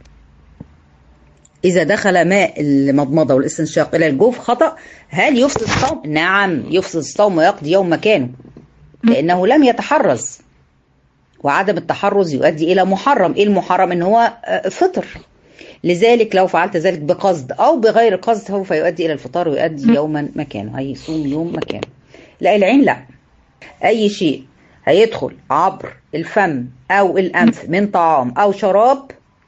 إذا دخل ماء المضمضة والاستنشاق إلى الجوف خطأ هل يفسد الصوم؟ نعم يفسد الصوم ويقضي يوم مكانه لأنه لم يتحرز وعدم التحرز يؤدي إلى محرم إيه المحرم إن هو فطر لذلك لو فعلت ذلك بقصد أو بغير قصد سوف يؤدي إلى الفطار ويؤدي يوما مكانه هيصوم يوم مكانه لا العين لا أي شيء هيدخل عبر الفم أو الأنف من طعام أو شراب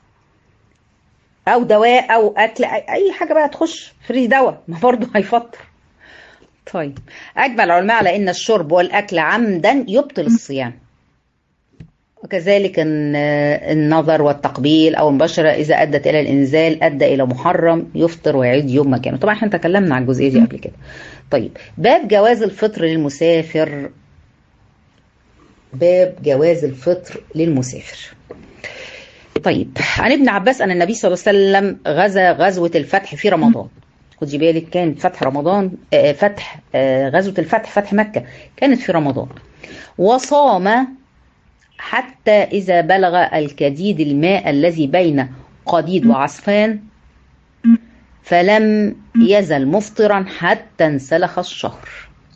او دواء او اكل اي حاجه بقى تخش فري دواء ما برضه هيفطر طيب اجمع العلماء على ان الشرب والاكل عمدا يبطل الصيام وكذلك النظر والتقبيل او المباشره اذا ادت الى الانزال ادى الى محرم يفطر ويعيد يوم مكانه طبعا احنا تكلمنا عن الجزئيه دي قبل كده طيب باب جواز الفطر للمسافر باب جواز الفطر للمسافر طيب عن ابن عباس ان النبي صلى الله عليه وسلم غزا غزوه الفتح في رمضان خدي بالك كان فتح رمضان آه فتح آه غزوه الفتح فتح مكه كانت في رمضان وصام حتى إذا بلغ الكديد الماء الذي بين قديد وعصفان فلم يزل مفطرا حتى انسلخ الشهر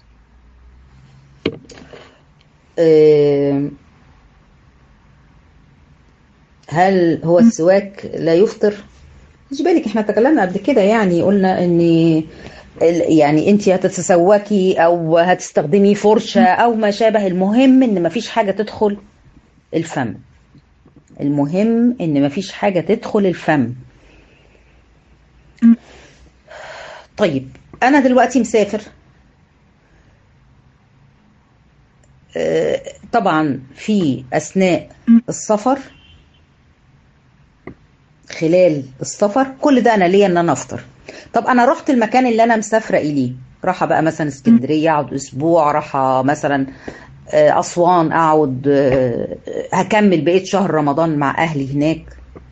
هل هو السواك لا يفطر مش بالك احنا تكلمنا قبل كده يعني قلنا ان يعني انت هتتسوكي او هتستخدمي فرشة او ما شابه المهم ان مفيش حاجة تدخل الفم المهم ان مفيش حاجة تدخل الفم طيب انا دلوقتي مسافر طبعا في اثناء السفر خلال السفر كل ده انا ليا ان انا افطر طب انا رحت المكان اللي انا مسافره اليه راحه بقى مثلا اسكندريه اقعد اسبوع راحه مثلا اسوان اقعد هكمل بقيه شهر رمضان مع اهلي هناك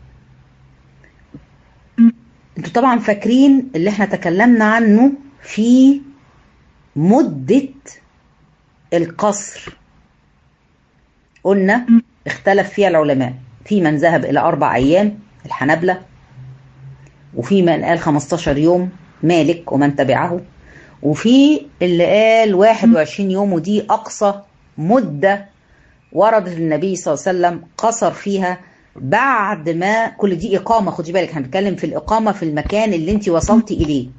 انتوا طبعا فاكرين اللي احنا تكلمنا عنه في مده القصر قلنا اختلف فيها العلماء في من ذهب الى اربع ايام الحنابلة وفي من قال 15 يوم مالك ومن تبعه وفي اللي قال 21 يوم ودي أقصى مدة وردت النبي صلى الله عليه وسلم قصر فيها بعد ما كل دي إقامة خدي بالك هنتكلم في الإقامة في المكان اللي انت وصلتي إليه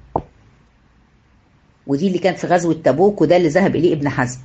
ودي اللي كان في غزوة تبوك وده اللي ذهب إليه ابن حزم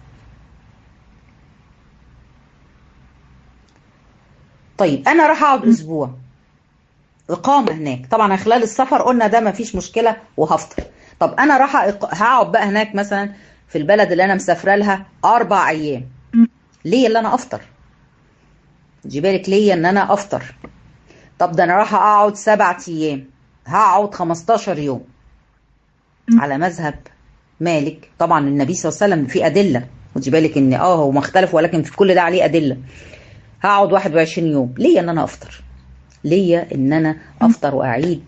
طيب أنا راح أقعد أسبوع إقامة هناك طبعا خلال السفر قلنا ده مفيش مشكلة وهفطر طب أنا راح هقعد بقى هناك مثلا في البلد اللي أنا مسافرة لها أربع أيام ليه اللي أنا أفطر دي بالك ليا إن أنا أفطر طب ده أنا راح أقعد سبعة أيام هقعد 15 يوم على مذهب مالك طبعا النبي صلى الله عليه وسلم في أدلة ودي بالك إن آه هو مختلف ولكن في كل ده عليه أدلة هقعد 21 يوم ليا إن أنا أفطر ليا ان انا افطر واعيد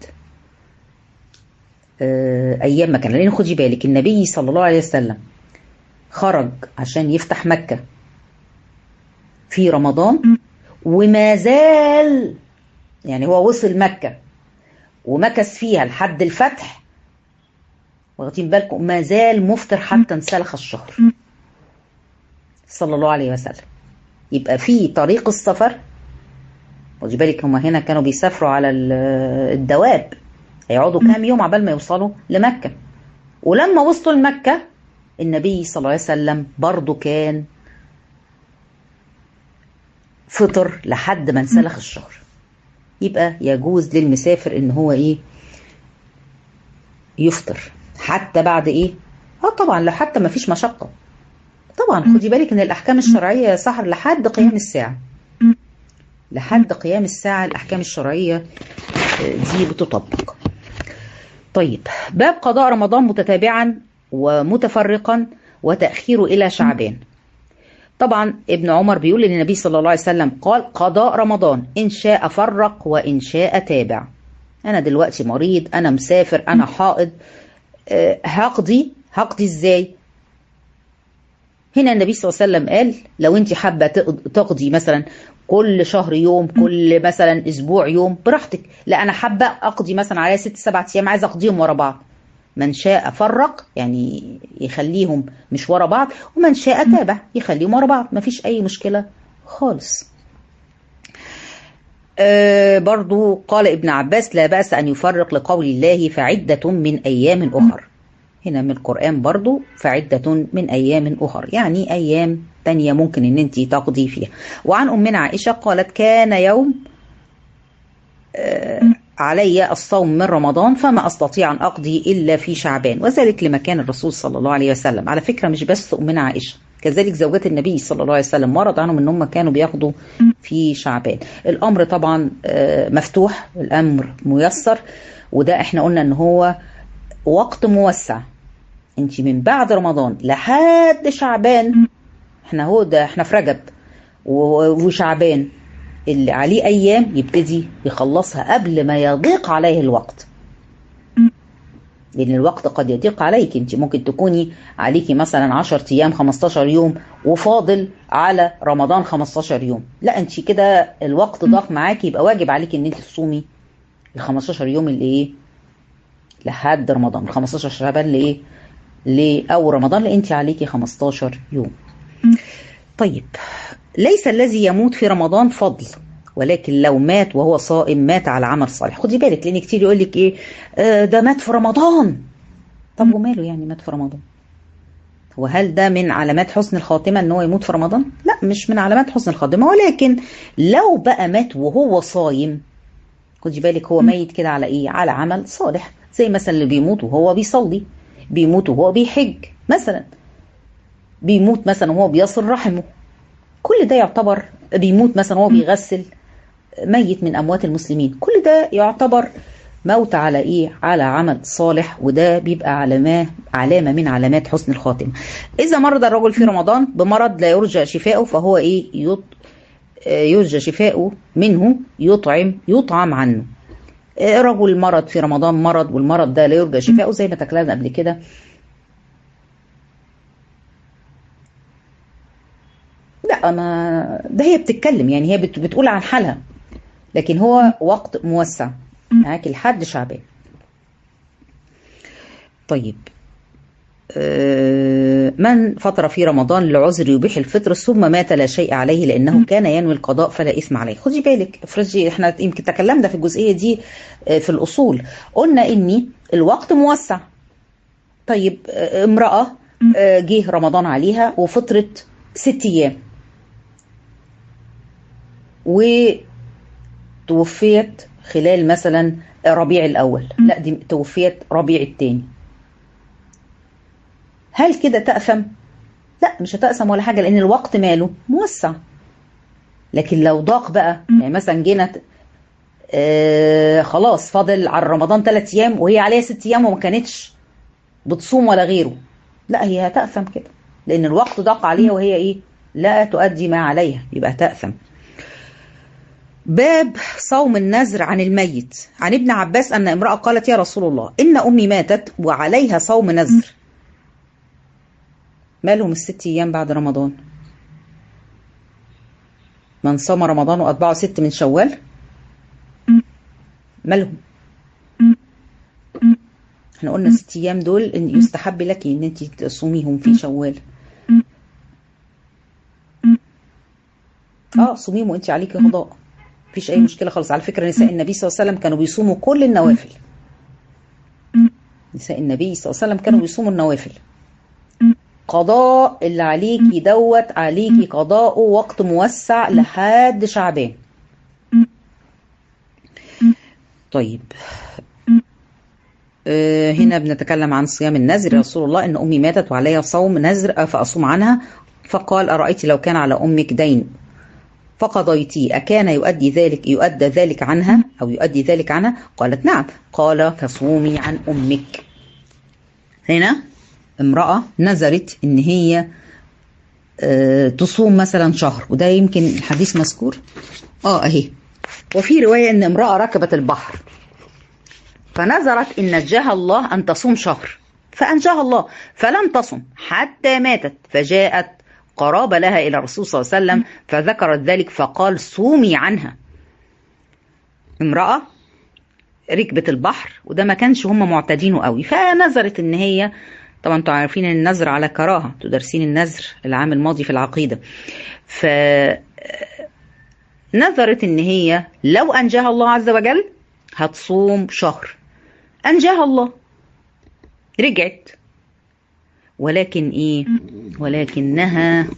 ايام مكان لان خدي بالك النبي صلى الله عليه وسلم خرج عشان يفتح مكة في رمضان وما زال يعني هو وصل مكة ومكث فيها لحد الفتح واخدين بالكم ما زال مفطر حتى انسلخ الشهر صلى الله عليه وسلم يبقى في طريق السفر خدي بالك هما هنا كانوا بيسافروا على الدواب هيقعدوا كام يوم عبال ما يوصلوا لمكة ولما وصلوا لمكة النبي صلى الله عليه وسلم برضو كان فطر لحد ما انسلخ الشهر يبقى يجوز للمسافر ان هو ايه يفطر حتى بعد ايه اه طبعا لو حتى ما فيش مشقة طبعا خدي بالك ان الاحكام الشرعية يا سحر لحد قيام الساعة لحد قيام الساعة الأحكام الشرعية دي بتطبق طيب باب قضاء رمضان متتابعا ومتفرقا وتأخيره إلى شعبان طبعا ابن عمر بيقول ان النبي صلى الله عليه وسلم قال قضاء رمضان إن شاء فرق وإن شاء تابع أنا دلوقتي مريض أنا مسافر أنا حائض أه هقضي هقضي إزاي هنا النبي صلى الله عليه وسلم قال لو انت حابة تقضي مثلا كل شهر يوم كل مثلا اسبوع يوم براحتك لا انا حابة اقضي مثلا عليا ست سبعة ايام عايزة اقضيهم ورا بعض من شاء فرق يعني يخليهم مش ورا بعض ومن شاء تابع يخليهم ورا بعض مفيش اي مشكلة خالص آه برضو قال ابن عباس لا بأس أن يفرق لقول الله فعدة من أيام أخر هنا من القرآن برضو فعدة من أيام أخر يعني أيام تانية ممكن أن أنت تقضي فيها وعن أمنا عائشة قالت كان يوم آه علي الصوم من رمضان فما أستطيع أن أقضي إلا في شعبان وذلك لمكان الرسول صلى الله عليه وسلم على فكرة مش بس أمنا عائشة كذلك زوجات النبي صلى الله عليه وسلم ورد عنهم ان هم كانوا بياخدوا في شعبان الامر طبعا مفتوح الامر ميسر وده احنا قلنا ان هو وقت موسع انت من بعد رمضان لحد شعبان احنا هو ده احنا في رجب وشعبان اللي عليه ايام يبتدي يخلصها قبل ما يضيق عليه الوقت لان الوقت قد يضيق عليك انت ممكن تكوني عليكي مثلا 10 ايام 15 يوم وفاضل على رمضان 15 يوم لا انت كده الوقت ضاق معاكي يبقى واجب عليكي ان انت تصومي ال 15 يوم اللي ايه لحد رمضان 15 شعبان لايه لاول رمضان لان انت عليكي 15 يوم طيب ليس الذي يموت في رمضان فضل ولكن لو مات وهو صائم مات على عمل صالح خدي بالك لان كتير يقول لك ايه آه ده مات في رمضان طب وماله يعني مات في رمضان وهل ده من علامات حسن الخاتمه ان هو يموت في رمضان لا مش من علامات حسن الخاتمه ولكن لو بقى مات وهو صايم خدي بالك هو ميت كده على ايه على عمل صالح زي مثلا اللي بيموت وهو بيصلي بيموت وهو بيحج مثلا بيموت مثلا وهو بيصل رحمه كل ده يعتبر بيموت مثلا وهو بيغسل ميت من اموات المسلمين كل ده يعتبر موت على ايه على عمل صالح وده بيبقى علامه علامه من علامات حسن الخاتمه اذا مرض الرجل في رمضان بمرض لا يرجى شفاؤه فهو ايه يط... يرجى شفاؤه منه يطعم يطعم عنه رجل مرض في رمضان مرض والمرض ده لا يرجى شفاؤه زي ما تكلمنا قبل كده لا ما ده هي بتتكلم يعني هي بت... بتقول عن حالها لكن هو وقت موسع معاك لحد شعبان طيب من فطر في رمضان لعذر يبيح الفطر ثم مات لا شيء عليه لانه كان ينوي القضاء فلا اثم عليه خدي بالك افرضي احنا يمكن تكلمنا في الجزئيه دي في الاصول قلنا اني الوقت موسع طيب امراه جه رمضان عليها وفطرت ست ايام وتوفيت خلال مثلا ربيع الاول لا دي توفيت ربيع الثاني هل كده تأثم؟ لا مش هتأثم ولا حاجة لأن الوقت ماله موسع لكن لو ضاق بقى يعني مثلا جينا آه خلاص فاضل على رمضان ثلاث أيام وهي عليها ست أيام وما كانتش بتصوم ولا غيره لا هي هتأثم كده لأن الوقت ضاق عليها وهي إيه لا تؤدي ما عليها يبقى تأثم باب صوم النذر عن الميت عن ابن عباس أن امرأة قالت يا رسول الله إن أمي ماتت وعليها صوم نذر مالهم الست ايام بعد رمضان من صام رمضان واتبعه ست من شوال مالهم احنا قلنا ست ايام دول ان يستحب لك ان انت تصوميهم في شوال اه صوميهم وانت عليكي قضاء مفيش اي مشكله خالص على فكره نساء النبي صلى الله عليه وسلم كانوا بيصوموا كل النوافل نساء النبي صلى الله عليه وسلم كانوا بيصوموا النوافل قضاء اللي عليكي دوت عليكي قضاءه وقت موسع لحد شعبان طيب أه هنا بنتكلم عن صيام النذر يا رسول الله ان امي ماتت وعليها صوم نذر فاصوم عنها فقال ارايت لو كان على امك دين فقضيتي أكان يؤدي ذلك يؤدى ذلك عنها أو يؤدي ذلك عنها قالت نعم قال فصومي عن أمك هنا امرأة نذرت إن هي أه تصوم مثلا شهر وده يمكن الحديث مذكور اه اهي وفي رواية ان امرأة ركبت البحر فنذرت ان نجاها الله ان تصوم شهر فانجاها الله فلم تصم حتى ماتت فجاءت قرابة لها إلى الرسول صلى الله عليه وسلم فذكرت ذلك فقال صومي عنها امرأة ركبت البحر وده ما كانش هم معتادينه قوي فنظرت ان هي طبعا انتوا عارفين ان النذر على كراهه تدرسين النذر العام الماضي في العقيده ف نظرت ان هي لو انجاها الله عز وجل هتصوم شهر انجاها الله رجعت ولكن ايه ولكنها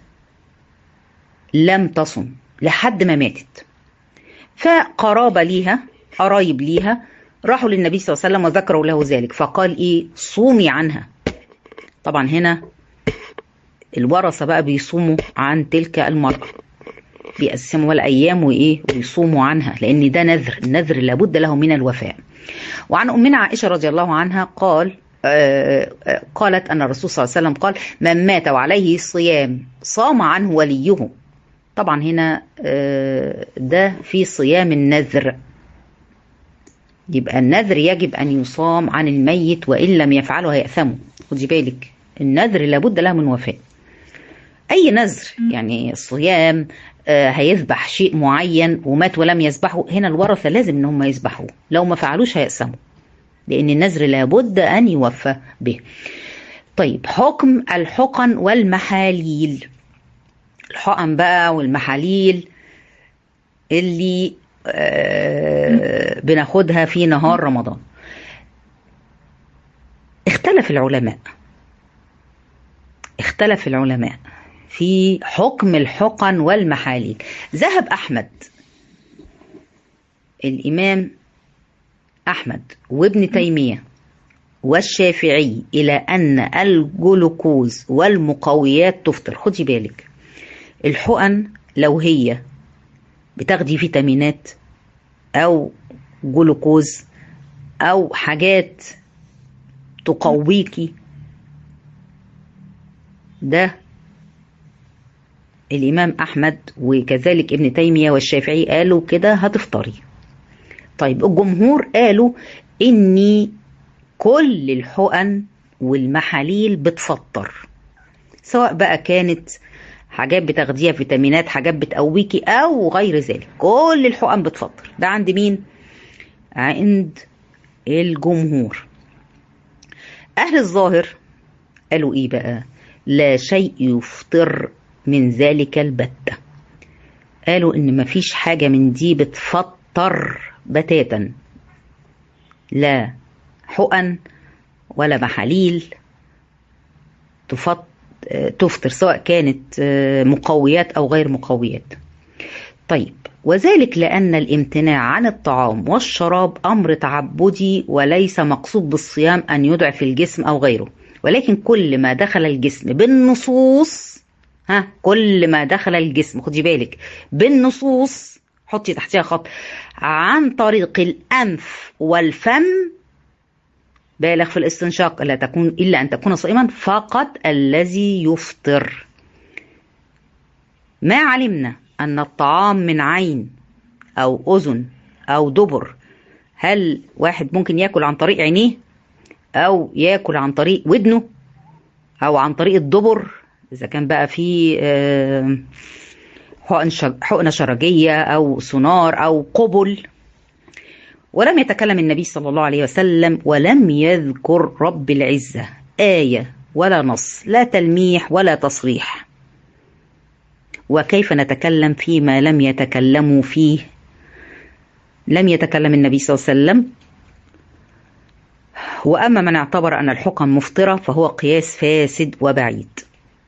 لم تصم لحد ما ماتت فقرابة ليها قرايب ليها راحوا للنبي صلى الله عليه وسلم وذكروا له ذلك فقال ايه صومي عنها طبعا هنا الورثة بقى بيصوموا عن تلك المرأة بيقسموا الايام وايه ويصوموا عنها لان ده نذر النذر لابد له من الوفاء وعن امنا عائشه رضي الله عنها قال قالت أن الرسول صلى الله عليه وسلم قال من مات وعليه صيام صام عنه وليه طبعا هنا ده في صيام النذر يبقى النذر يجب أن يصام عن الميت وإن لم يفعله هيأثمه خدي بالك النذر لابد له من وفاء أي نذر يعني صيام آه هيذبح شيء معين ومات ولم يذبحه هنا الورثة لازم إن هم يذبحوه لو ما فعلوش هيأثموا لأن النذر لابد أن يوفى به طيب حكم الحقن والمحاليل الحقن بقى والمحاليل اللي آه بناخدها في نهار رمضان اختلف العلماء اختلف العلماء في حكم الحقن والمحاليل ذهب أحمد الإمام أحمد وابن تيمية والشافعي إلى أن الجلوكوز والمقويات تفطر خدي بالك الحقن لو هي بتاخدي فيتامينات أو جلوكوز أو حاجات تقويكي ده الإمام أحمد وكذلك ابن تيمية والشافعي قالوا كده هتفطري طيب الجمهور قالوا إني كل الحقن والمحاليل بتفطر سواء بقى كانت حاجات بتاخديها فيتامينات حاجات بتقويكي او غير ذلك كل الحقن بتفطر ده عند مين عند الجمهور اهل الظاهر قالوا ايه بقى لا شيء يفطر من ذلك البتة قالوا ان مفيش حاجة من دي بتفطر بتاتا لا حقن ولا محاليل تفطر تفطر سواء كانت مقويات او غير مقويات طيب وذلك لان الامتناع عن الطعام والشراب امر تعبدي وليس مقصود بالصيام ان يضعف الجسم او غيره ولكن كل ما دخل الجسم بالنصوص ها كل ما دخل الجسم خدي بالك بالنصوص حطي تحتها خط عن طريق الانف والفم بالغ في الاستنشاق لا تكون إلا أن تكون صائما فقط الذي يفطر ما علمنا أن الطعام من عين أو أذن أو دبر هل واحد ممكن ياكل عن طريق عينيه أو ياكل عن طريق ودنه أو عن طريق الدبر إذا كان بقى في حقنة شرجية أو سونار أو قبل ولم يتكلم النبي صلى الله عليه وسلم ولم يذكر رب العزة آية ولا نص لا تلميح ولا تصريح وكيف نتكلم فيما لم يتكلموا فيه لم يتكلم النبي صلى الله عليه وسلم وأما من اعتبر أن الحكم مفطرة فهو قياس فاسد وبعيد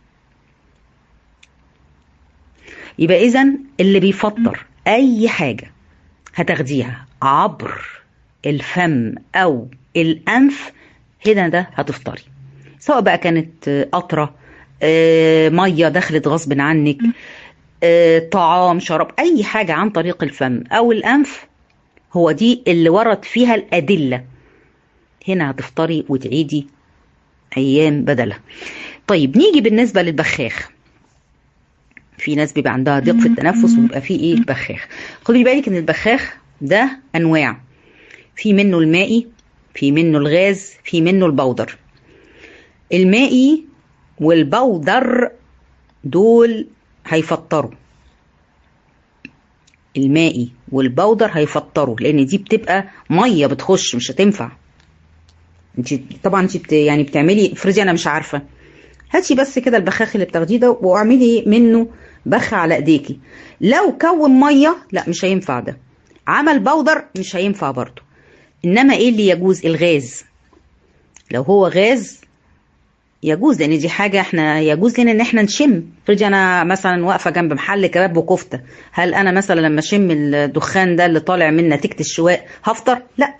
يبقى إذن اللي بيفطر أي حاجة هتاخديها عبر الفم او الانف هنا ده هتفطري سواء بقى كانت قطره ميه دخلت غصب عنك طعام شراب اي حاجه عن طريق الفم او الانف هو دي اللي ورد فيها الادله هنا هتفطري وتعيدي ايام بدلها طيب نيجي بالنسبه للبخاخ في ناس بيبقى عندها ضيق في التنفس وبيبقى في ايه البخاخ خدي بالك ان البخاخ ده انواع في منه المائي في منه الغاز في منه البودر المائي والبودر دول هيفطروا المائي والبودر هيفطروا لان دي بتبقى ميه بتخش مش هتنفع انت طبعا انت بت يعني بتعملي افرضي انا مش عارفه هاتي بس كده البخاخ اللي بتاخديه ده واعملي منه بخ على ايديكي لو كون ميه لا مش هينفع ده عمل بودر مش هينفع برضه انما ايه اللي يجوز الغاز لو هو غاز يجوز لان دي حاجه احنا يجوز لنا ان احنا نشم افرضي انا مثلا واقفه جنب محل كباب وكفته هل انا مثلا لما اشم الدخان ده اللي طالع من نتيجه الشواء هفطر لا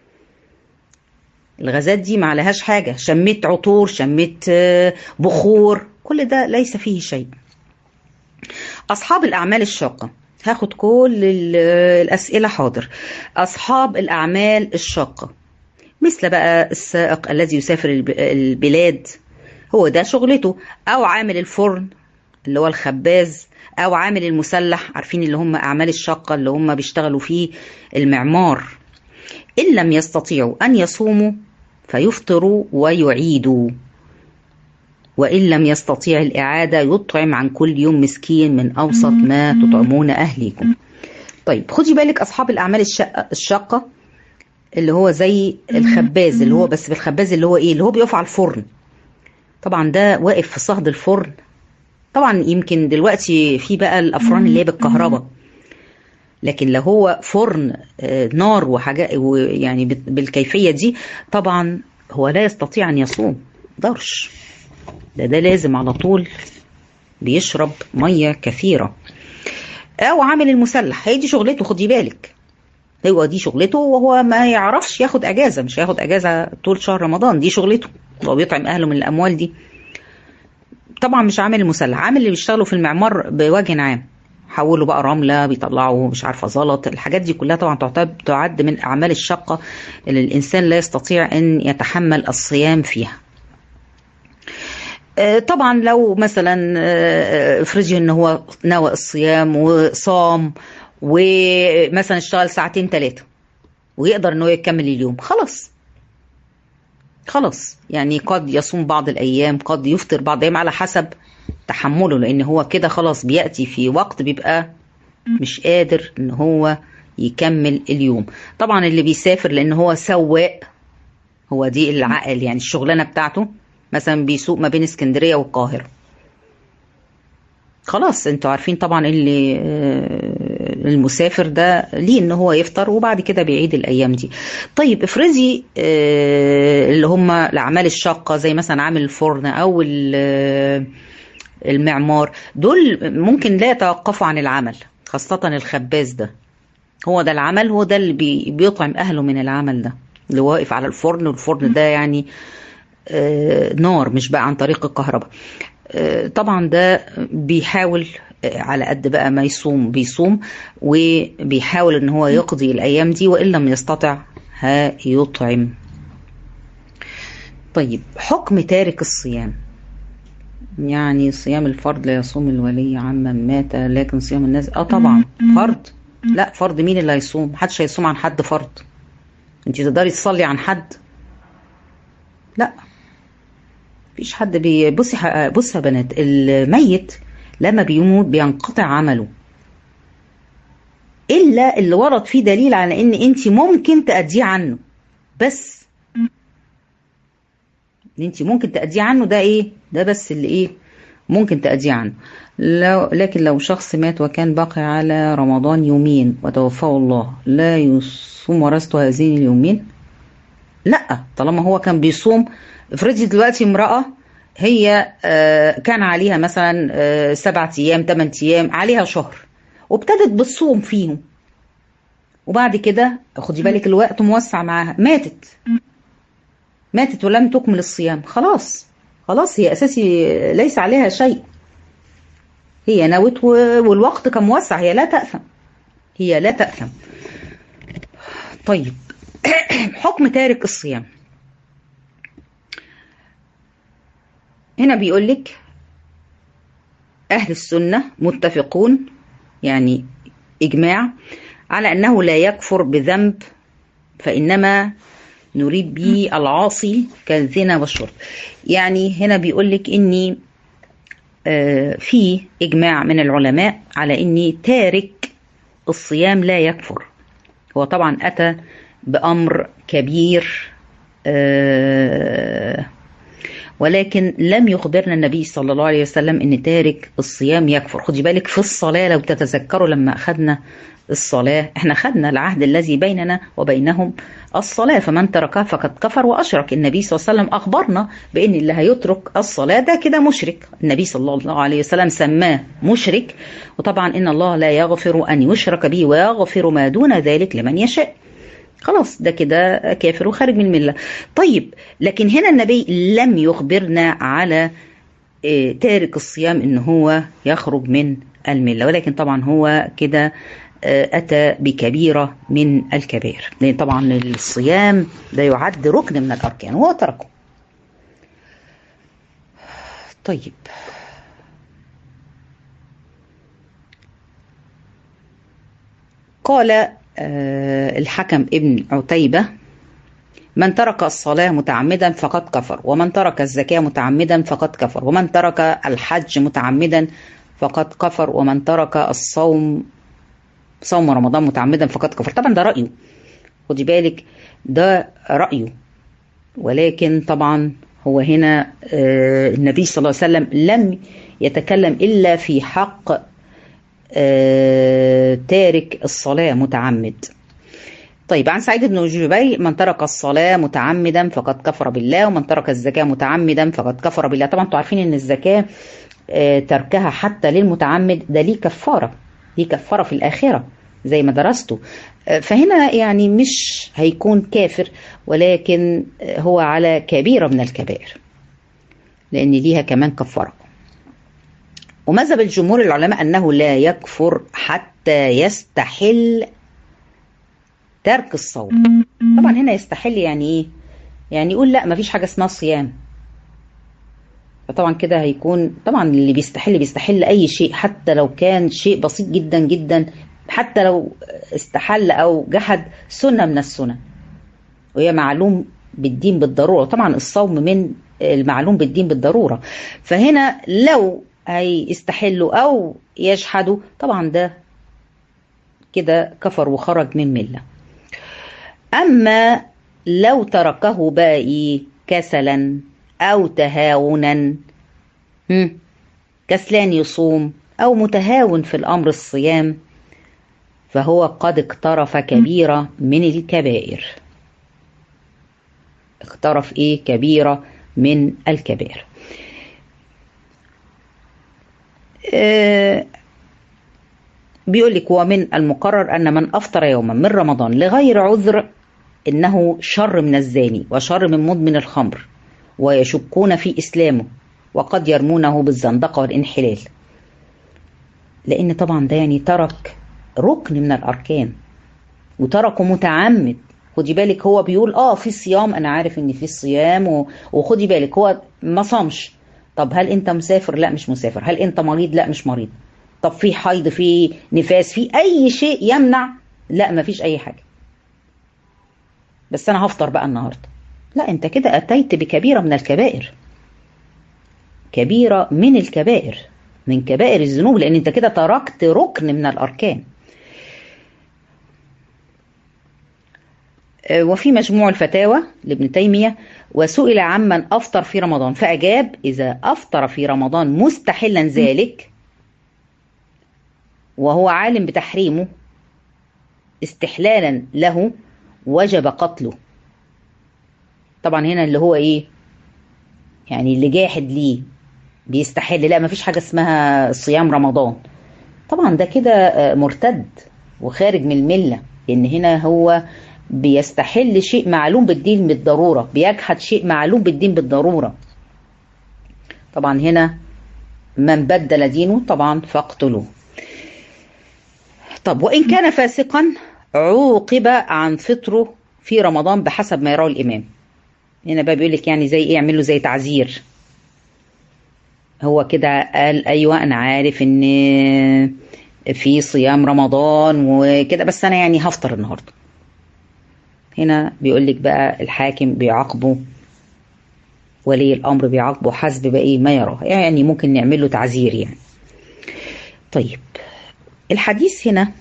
الغازات دي ما عليهاش حاجه شميت عطور شميت بخور كل ده ليس فيه شيء اصحاب الاعمال الشاقه هاخد كل الأسئلة حاضر أصحاب الأعمال الشاقة مثل بقى السائق الذي يسافر البلاد هو ده شغلته أو عامل الفرن اللي هو الخباز أو عامل المسلح عارفين اللي هم أعمال الشاقة اللي هم بيشتغلوا فيه المعمار إن لم يستطيعوا أن يصوموا فيفطروا ويعيدوا وإن لم يستطيع الإعادة يطعم عن كل يوم مسكين من أوسط ما تطعمون أهليكم طيب خدي بالك أصحاب الأعمال الشاقة, الشاقة اللي هو زي الخباز اللي هو بس بالخباز اللي هو إيه اللي هو بيقف على الفرن طبعا ده واقف في صهد الفرن طبعا يمكن دلوقتي في بقى الأفران اللي هي بالكهرباء لكن لو هو فرن نار وحاجات يعني بالكيفية دي طبعا هو لا يستطيع أن يصوم ضرش ده ده لازم على طول بيشرب مية كثيرة أو عامل المسلح هي دي شغلته خدي بالك هو دي شغلته وهو ما يعرفش ياخد أجازة مش هياخد أجازة طول شهر رمضان دي شغلته هو بيطعم أهله من الأموال دي طبعا مش عامل المسلح عامل اللي بيشتغلوا في المعمار بوجه عام حولوا بقى رمله بيطلعوا مش عارفه زلط الحاجات دي كلها طبعا تعتبر تعد من اعمال الشقه اللي الانسان لا يستطيع ان يتحمل الصيام فيها طبعا لو مثلا افرضي ان هو نوى الصيام وصام ومثلا اشتغل ساعتين ثلاثه ويقدر ان هو يكمل اليوم خلاص خلاص يعني قد يصوم بعض الايام قد يفطر بعض الايام على حسب تحمله لان هو كده خلاص بياتي في وقت بيبقى مش قادر ان هو يكمل اليوم طبعا اللي بيسافر لان هو سواق هو دي العقل يعني الشغلانه بتاعته مثلا بيسوق ما بين اسكندريه والقاهره خلاص انتوا عارفين طبعا اللي المسافر ده ليه ان هو يفطر وبعد كده بيعيد الايام دي طيب افرضي اللي هم الاعمال الشاقه زي مثلا عامل الفرن او المعمار دول ممكن لا يتوقفوا عن العمل خاصة الخباز ده هو ده العمل هو ده اللي بي بيطعم أهله من العمل ده اللي واقف على الفرن والفرن ده يعني آه نار مش بقى عن طريق الكهرباء آه طبعا ده بيحاول آه على قد بقى ما يصوم بيصوم وبيحاول ان هو يقضي الايام دي وان لم يستطع هيطعم طيب حكم تارك الصيام يعني صيام الفرض لا يصوم الولي عمن مات لكن صيام الناس اه طبعا فرض لا فرض مين اللي هيصوم محدش هيصوم عن حد فرض انت تقدري تصلي عن حد لا مفيش حد بي بصي بصي يا بنات الميت لما بيموت بينقطع عمله الا اللي ورد فيه دليل على ان انت ممكن تأديه عنه بس ان انت ممكن تأديه عنه ده ايه ده بس اللي ايه ممكن تأديه عنه لو لكن لو شخص مات وكان باقي على رمضان يومين وتوفاه الله لا يصوم ورثته هذين اليومين لا طالما هو كان بيصوم افرضي دلوقتي امرأة هي آه كان عليها مثلا آه سبعة ايام ثمان ايام عليها شهر وابتدت بالصوم فيهم وبعد كده خدي بالك الوقت موسع معاها ماتت ماتت ولم تكمل الصيام خلاص خلاص هي اساسي ليس عليها شيء هي نوت والوقت كان موسع هي لا تأثم هي لا تأثم طيب حكم تارك الصيام هنا بيقول لك أهل السنة متفقون يعني إجماع على أنه لا يكفر بذنب فإنما نريد به العاصي كالزنا والشرب يعني هنا بيقول لك إني آه في إجماع من العلماء على إني تارك الصيام لا يكفر هو طبعا أتى بأمر كبير آه ولكن لم يخبرنا النبي صلى الله عليه وسلم ان تارك الصيام يكفر خدي بالك في الصلاة لو تتذكروا لما أخذنا الصلاة احنا خدنا العهد الذي بيننا وبينهم الصلاة فمن تركها فقد كفر وأشرك النبي صلى الله عليه وسلم أخبرنا بأن اللي هيترك الصلاة ده كده مشرك النبي صلى الله عليه وسلم سماه مشرك وطبعا إن الله لا يغفر أن يشرك به ويغفر ما دون ذلك لمن يشاء خلاص ده كده كافر وخارج من الملة طيب لكن هنا النبي لم يخبرنا على تارك الصيام ان هو يخرج من الملة ولكن طبعا هو كده أتى بكبيرة من الكبائر لأن طبعا الصيام ده يعد ركن من الأركان وهو تركه طيب قال آه الحكم ابن عتيبة من ترك الصلاة متعمدا فقد كفر ومن ترك الزكاة متعمدا فقد كفر ومن ترك الحج متعمدا فقد كفر ومن ترك الصوم صوم رمضان متعمدا فقد كفر طبعا ده رأيه خدي بالك ده رأيه ولكن طبعا هو هنا آه النبي صلى الله عليه وسلم لم يتكلم إلا في حق آه تارك الصلاة متعمد طيب عن سعيد بن جبير من ترك الصلاة متعمدا فقد كفر بالله ومن ترك الزكاة متعمدا فقد كفر بالله طبعا انتوا عارفين ان الزكاة آه تركها حتى للمتعمد ده ليه كفارة ليه كفارة في الآخرة زي ما درستوا فهنا يعني مش هيكون كافر ولكن هو على كبيرة من الكبائر لأن ليها كمان كفارة ومذهب الجمهور العلماء أنه لا يكفر حتى يستحل ترك الصوم طبعا هنا يستحل يعني ايه يعني يقول لا مفيش حاجة اسمها صيام فطبعا كده هيكون طبعا اللي بيستحل بيستحل اي شيء حتى لو كان شيء بسيط جدا جدا حتى لو استحل او جحد سنه من السنن وهي معلوم بالدين بالضروره طبعا الصوم من المعلوم بالدين بالضروره فهنا لو هيستحلوا او يجحدوا طبعا ده كده كفر وخرج من مله اما لو تركه بقى كسلا او تهاونا كسلان يصوم او متهاون في الامر الصيام فهو قد اقترف كبيرة من الكبائر اقترف ايه كبيرة من الكبائر اه بيقول لك ومن المقرر أن من أفطر يوما من رمضان لغير عذر إنه شر من الزاني وشر من مدمن الخمر ويشكون في إسلامه وقد يرمونه بالزندقة والانحلال لأن طبعا ده يعني ترك ركن من الاركان وتركه متعمد خدي بالك هو بيقول اه في صيام انا عارف ان في صيام و... وخدي بالك هو ما صامش طب هل انت مسافر لا مش مسافر هل انت مريض لا مش مريض طب في حيض في نفاس في اي شيء يمنع لا ما فيش اي حاجه بس انا هفطر بقى النهارده لا انت كده اتيت بكبيره من الكبائر كبيره من الكبائر من كبائر الذنوب لان انت كده تركت ركن من الاركان وفي مجموع الفتاوى لابن تيمية وسئل عمن أفطر في رمضان فأجاب إذا أفطر في رمضان مستحلا ذلك وهو عالم بتحريمه استحلالا له وجب قتله طبعا هنا اللي هو ايه يعني اللي جاحد ليه بيستحل لا مفيش حاجة اسمها صيام رمضان طبعا ده كده مرتد وخارج من الملة لأن هنا هو بيستحل شيء معلوم بالدين بالضرورة بيجحد شيء معلوم بالدين بالضرورة طبعا هنا من بدل دينه طبعا فاقتلوه طب وإن كان فاسقا عوقب عن فطره في رمضان بحسب ما يراه الإمام هنا بقى بيقول لك يعني زي ايه يعمل له زي تعزير هو كده قال ايوه انا عارف ان في صيام رمضان وكده بس انا يعني هفطر النهارده هنا بيقول لك بقى الحاكم بيعاقبه ولي الامر بيعاقبه حسب بقى ما يراه يعني ممكن نعمل له تعزير يعني طيب الحديث هنا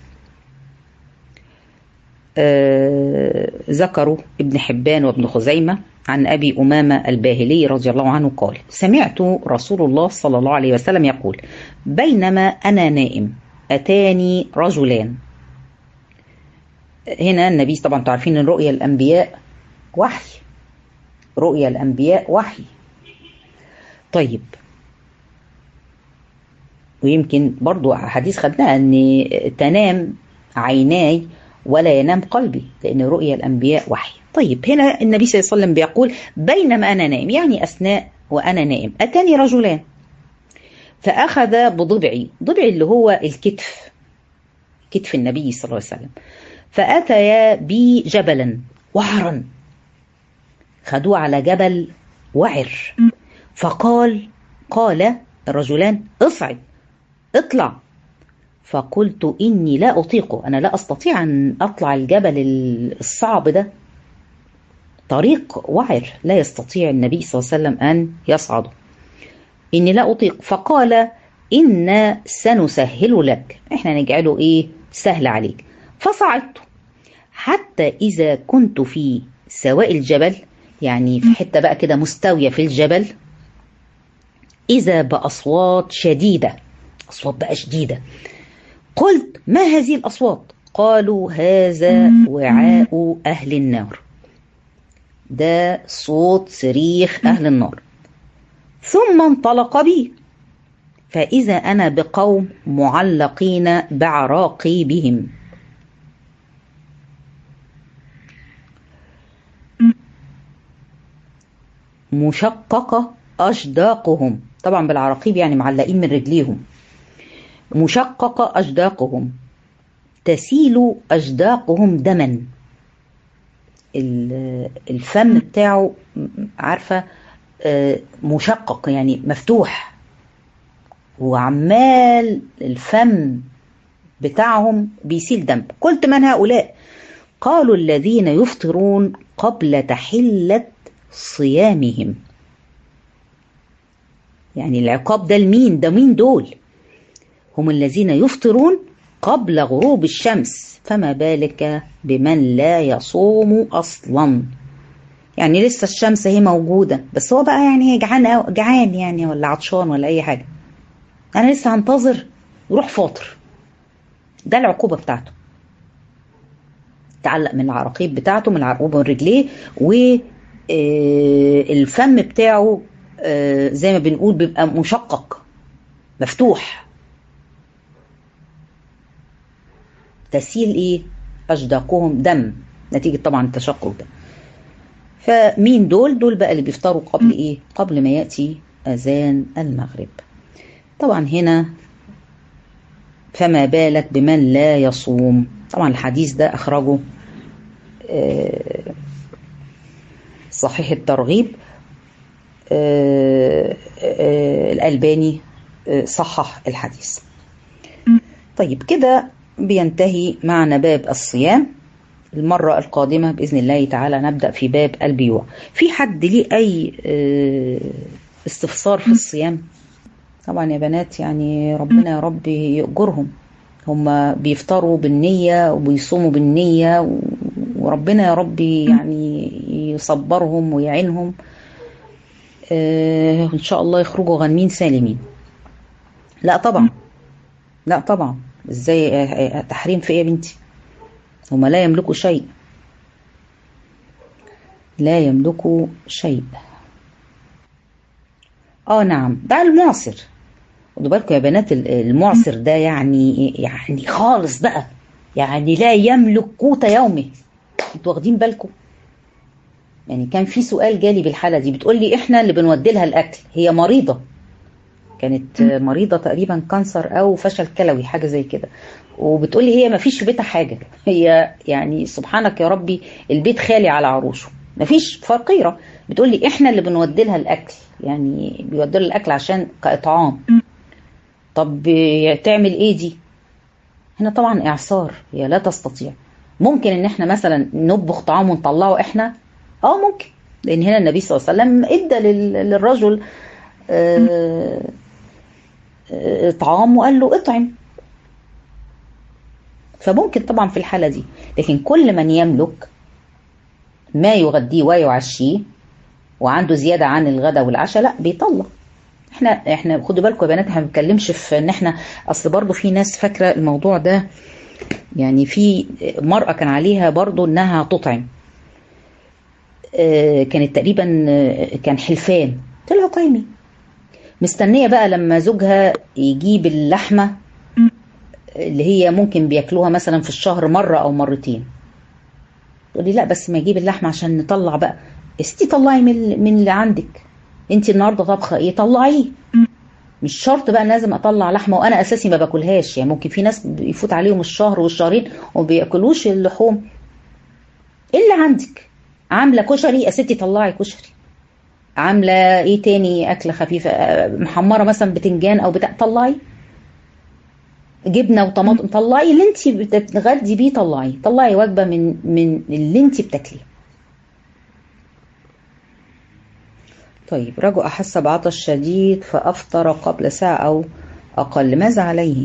آه ذكروا ابن حبان وابن خزيمة عن أبي أمامة الباهلي رضي الله عنه قال سمعت رسول الله صلى الله عليه وسلم يقول بينما أنا نائم أتاني رجلان هنا النبي طبعا تعرفين ان رؤيا الانبياء وحي رؤيا الانبياء وحي طيب ويمكن برضو حديث خدناه ان تنام عيناي ولا ينام قلبي لان رؤيا الانبياء وحي طيب هنا النبي صلى الله عليه وسلم بيقول بينما انا نائم يعني اثناء وانا نائم اتاني رجلان فاخذ بضبعي ضبعي اللي هو الكتف كتف النبي صلى الله عليه وسلم فأتيا بي جبلا وعرا خدوه على جبل وعر فقال قال الرجلان اصعد اطلع فقلت إني لا أطيقه أنا لا أستطيع أن أطلع الجبل الصعب ده طريق وعر لا يستطيع النبي صلى الله عليه وسلم أن يصعده إني لا أطيق فقال إنا سنسهل لك إحنا نجعله إيه سهل عليك فصعدت حتى إذا كنت في سواء الجبل يعني في حتة بقى كده مستوية في الجبل إذا بأصوات شديدة أصوات بقى شديدة قلت ما هذه الأصوات قالوا هذا وعاء أهل النار ده صوت صريخ أهل النار ثم انطلق بي فإذا أنا بقوم معلقين بعراقيبهم مشققة أشداقهم طبعا بالعراقيب يعني معلقين من رجليهم مشققة أشداقهم تسيل أشداقهم دما الفم بتاعه عارفة مشقق يعني مفتوح وعمال الفم بتاعهم بيسيل دم قلت من هؤلاء قالوا الذين يفطرون قبل تحلة صيامهم يعني العقاب ده لمين ده مين دول هم الذين يفطرون قبل غروب الشمس فما بالك بمن لا يصوم اصلا يعني لسه الشمس هي موجوده بس هو بقى يعني جعان أو جعان يعني ولا عطشان ولا اي حاجه انا لسه هنتظر يروح فاطر ده العقوبه بتاعته تعلق من العراقيب بتاعته من العقوبه من رجليه والفم بتاعه زي ما بنقول بيبقى مشقق مفتوح تسيل ايه اشداقهم دم نتيجه طبعا التشقق ده فمين دول دول بقى اللي بيفطروا قبل ايه قبل ما ياتي اذان المغرب طبعا هنا فما بالك بمن لا يصوم طبعا الحديث ده اخرجه صحيح الترغيب الألباني صحح الحديث طيب كده بينتهي معنا باب الصيام المرة القادمة بإذن الله تعالى نبدأ في باب البيوع في حد ليه أي استفسار في الصيام طبعا يا بنات يعني ربنا يا رب يأجرهم هم بيفطروا بالنية وبيصوموا بالنية وربنا يا رب يعني يصبرهم ويعينهم آه ان شاء الله يخرجوا غانمين سالمين لا طبعا لا طبعا ازاي تحريم في ايه يا بنتي هما لا يملكوا شيء لا يملكوا شيء اه نعم ده المعصر خدوا بالكم يا بنات المعصر ده يعني يعني خالص بقى يعني لا يملك قوت يومه انتوا واخدين بالكم يعني كان في سؤال جالي بالحالة دي بتقول لي احنا اللي بنودي لها الاكل هي مريضة كانت مريضة تقريبا كانسر او فشل كلوي حاجة زي كده وبتقول لي هي ما فيش في بيتها حاجة هي يعني سبحانك يا ربي البيت خالي على عروشه ما فيش فقيرة بتقول لي احنا اللي بنودي لها الاكل يعني بيودي لها الاكل عشان كاطعام طب تعمل ايه دي هنا طبعا اعصار هي لا تستطيع ممكن ان احنا مثلا نطبخ طعام ونطلعه احنا اه ممكن لان هنا النبي صلى الله عليه وسلم ادى للرجل طعام وقال له اطعم فممكن طبعا في الحالة دي لكن كل من يملك ما يغديه ويعشيه وعنده زيادة عن الغداء والعشاء لا بيطلع احنا احنا خدوا بالكم يا بنات احنا ما بنتكلمش في ان احنا اصل برضو في ناس فاكره الموضوع ده يعني في مرأة كان عليها برضو انها تطعم اه كانت تقريبا اه كان حلفان قلت لها طعمي مستنية بقى لما زوجها يجيب اللحمة اللي هي ممكن بياكلوها مثلا في الشهر مرة او مرتين تقول لي لا بس ما يجيب اللحمة عشان نطلع بقى يا ستي طلعي من من اللي عندك انت النهارده طبخه ايه طلعيه مش شرط بقى لازم اطلع لحمه وانا اساسي ما باكلهاش يعني ممكن في ناس يفوت عليهم الشهر والشهرين وما بياكلوش اللحوم ايه اللي عندك عامله كشري يا ستي طلعي كشري عامله ايه تاني اكله خفيفه محمره مثلا بتنجان او بتاع طلعي جبنه وطماطم طلعي اللي انت بتتغدي بيه طلعي طلعي وجبه من من اللي انت بتاكليه طيب رجل احس بعطش شديد فافطر قبل ساعه او اقل ماذا عليه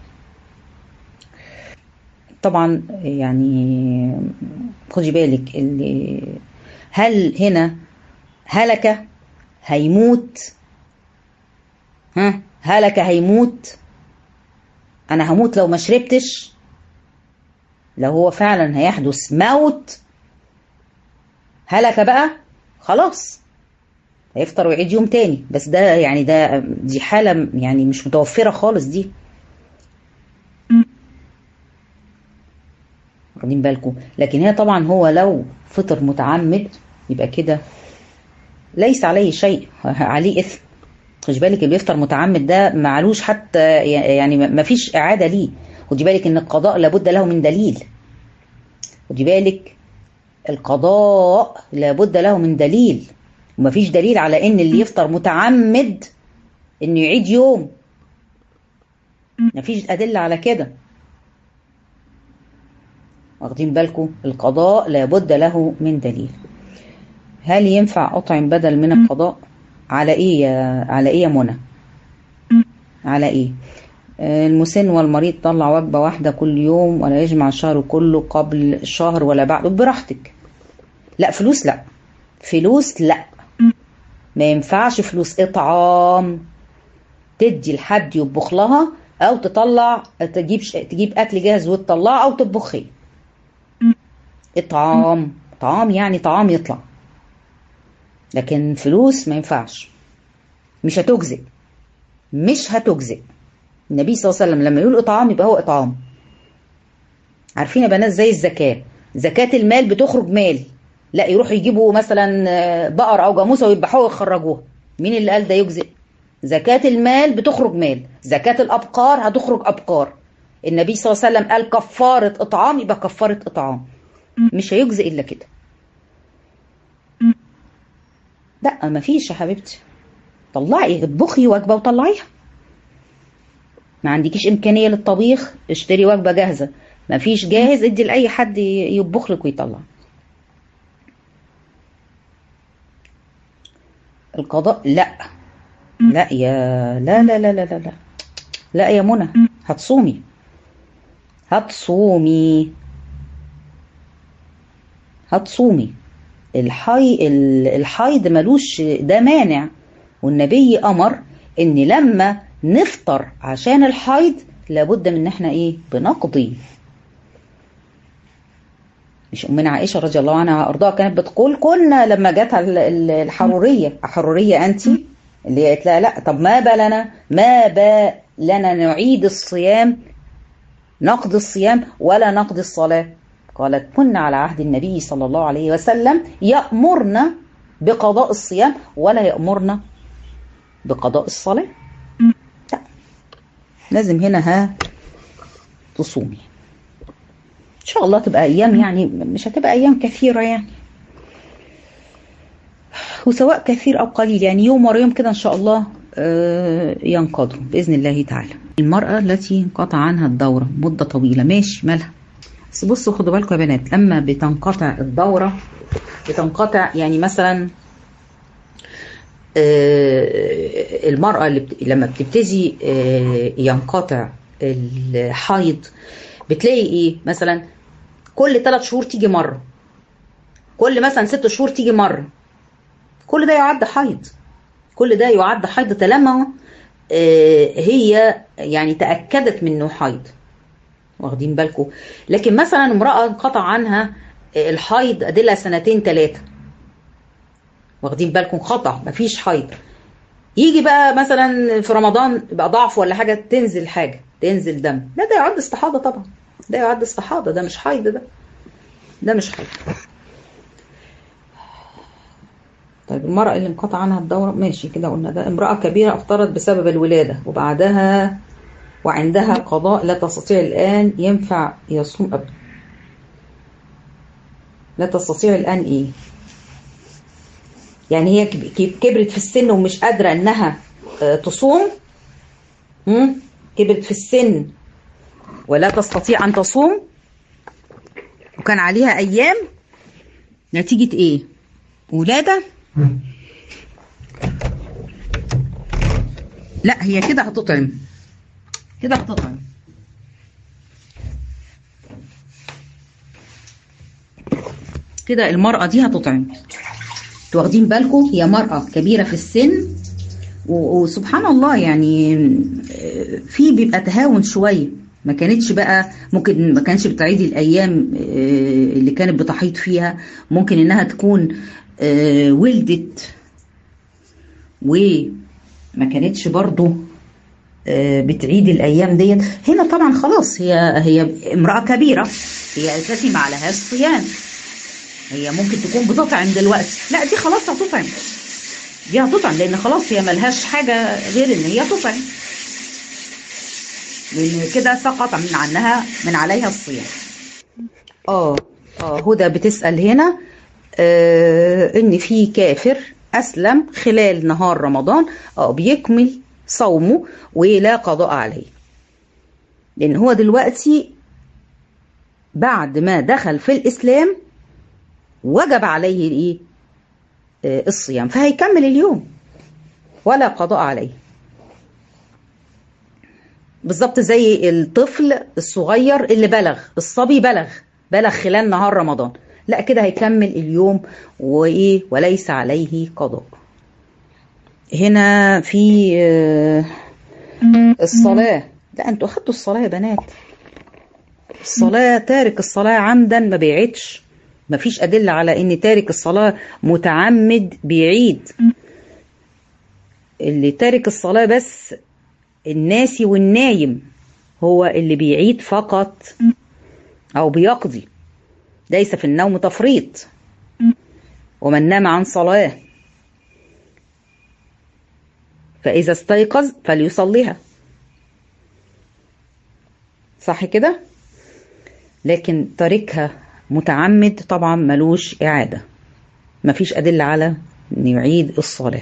طبعا يعني خدي بالك اللي هل هنا هلك هيموت ها هلك هيموت انا هموت لو ما شربتش لو هو فعلا هيحدث موت هلك بقى خلاص هيفطر ويعيد يوم تاني بس ده يعني ده دي حالة يعني مش متوفرة خالص دي واخدين بالكم لكن هي طبعا هو لو فطر متعمد يبقى كده ليس عليه شيء عليه اثم خدي بالك اللي بيفطر متعمد ده معلوش حتى يعني ما فيش اعاده ليه خدي بالك ان القضاء لابد له من دليل خدي بالك القضاء لابد له من دليل وما فيش دليل على ان اللي يفطر متعمد انه يعيد يوم ما فيش ادله على كده واخدين بالكم القضاء لابد له من دليل هل ينفع اطعم بدل من القضاء على ايه يا على ايه يا منى على ايه المسن والمريض طلع وجبة واحدة كل يوم ولا يجمع الشهر كله قبل الشهر ولا بعده براحتك لا فلوس لا فلوس لا ما ينفعش فلوس اطعام تدي لحد يطبخ لها او تطلع تجيب تجيب اكل جاهز وتطلعه او تطبخيه اطعام طعام يعني طعام يطلع لكن فلوس ما ينفعش مش هتجزئ مش هتجزئ النبي صلى الله عليه وسلم لما يقول اطعام يبقى هو اطعام عارفين يا بنات زي الزكاه زكاه المال بتخرج مال لا يروحوا يجيبوا مثلا بقر او جاموسه ويذبحوها ويخرجوها مين اللي قال ده يجزئ زكاه المال بتخرج مال زكاه الابقار هتخرج ابقار النبي صلى الله عليه وسلم قال كفاره اطعام يبقى كفاره اطعام مش هيجزئ الا كده لا مفيش يا حبيبتي طلعي اطبخي وجبه وطلعيها ما عندكيش امكانيه للطبيخ اشتري وجبه جاهزه مفيش جاهز ادي لاي حد يطبخ لك ويطلع القضاء لا لا يا لا لا لا لا لا لا, لا يا منى هتصومي هتصومي هتصومي الحي الحيض ملوش ده مانع والنبي امر ان لما نفطر عشان الحيض لابد من ان احنا ايه بنقضي مش امنا عائشه رضي الله عنها وارضاها كانت بتقول كنا لما جت الحروريه حروريه انت اللي قالت لها لا طب ما بالنا ما بالنا نعيد الصيام نقضي الصيام ولا نقضي الصلاه قالت كنا على عهد النبي صلى الله عليه وسلم يأمرنا بقضاء الصيام ولا يأمرنا بقضاء الصلاة لا لازم هنا ها تصومي ان شاء الله تبقى ايام يعني مش هتبقى ايام كثيرة يعني وسواء كثير او قليل يعني يوم ورا يوم كده ان شاء الله ينقضوا باذن الله تعالى المرأة التي انقطع عنها الدورة مدة طويلة ماشي مالها بس بصوا خدوا بالكم يا بنات لما بتنقطع الدورة بتنقطع يعني مثلا المرأة اللي بت... لما بتبتدي ينقطع الحيض بتلاقي ايه مثلا كل ثلاث شهور تيجي مرة كل مثلا ست شهور تيجي مرة كل ده يعد حيض كل ده يعد حيض طالما هي يعني تأكدت منه حيض واخدين بالكم لكن مثلا امرأة انقطع عنها الحيض اديلها سنتين ثلاثة واخدين بالكم خطأ مفيش حيض يجي بقى مثلا في رمضان يبقى ضعف ولا حاجة تنزل حاجة تنزل دم لا ده يعد استحاضة طبعا ده يعد استحاضة ده مش حيض ده ده مش حيض طيب المرأة اللي انقطع عنها الدورة ماشي كده قلنا ده امرأة كبيرة افطرت بسبب الولادة وبعدها وعندها قضاء لا تستطيع الآن ينفع يصوم أبدا لا تستطيع الآن إيه يعني هي كبرت في السن ومش قادرة إنها تصوم كبرت في السن ولا تستطيع أن تصوم وكان عليها أيام نتيجة إيه؟ ولادة لا هي كده هتطعم كده هتطعم كده المرأة دي هتطعم انتوا واخدين بالكم هي مرأة كبيرة في السن و- وسبحان الله يعني آه، في بيبقى تهاون شوية ما كانتش بقى ممكن ما كانش بتعيد الأيام آه، اللي كانت بتحيط فيها ممكن إنها تكون آه، ولدت وما كانتش برضو آه، بتعيد الايام ديت هنا طبعا خلاص هي هي امراه كبيره هي اساسي ما عليهاش صيام هي ممكن تكون بتطعم دلوقتي لا دي خلاص هتطعم دي هتطعم لان خلاص هي ملهاش حاجه غير ان هي تطعم لان كده سقط من عنها من عليها الصيام اه اه هدى بتسال هنا آه ان في كافر اسلم خلال نهار رمضان اه بيكمل صومه ولا قضاء عليه لان هو دلوقتي بعد ما دخل في الاسلام وجب عليه الايه آه، الصيام فهيكمل اليوم ولا قضاء عليه بالظبط زي الطفل الصغير اللي بلغ الصبي بلغ بلغ خلال نهار رمضان لا كده هيكمل اليوم وايه وليس عليه قضاء هنا في آه، الصلاة لا انتوا اخدتوا الصلاة يا بنات الصلاة تارك الصلاة عمدا ما بيعيدش ما فيش أدلة على إن تارك الصلاة متعمد بيعيد اللي تارك الصلاة بس الناسي والنايم هو اللي بيعيد فقط أو بيقضي ليس في النوم تفريط ومن نام عن صلاة فإذا استيقظ فليصليها صح كده لكن تاركها متعمد طبعا ملوش إعادة مفيش أدلة على إنه يعيد الصلاة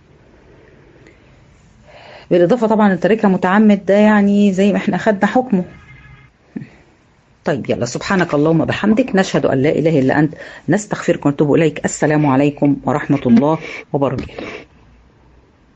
بالإضافة طبعا تاركها متعمد ده يعني زي ما احنا أخدنا حكمه طيب يلا سبحانك اللهم بحمدك نشهد أن لا إله إلا أنت نستغفرك ونتوب إليك السلام عليكم ورحمة الله وبركاته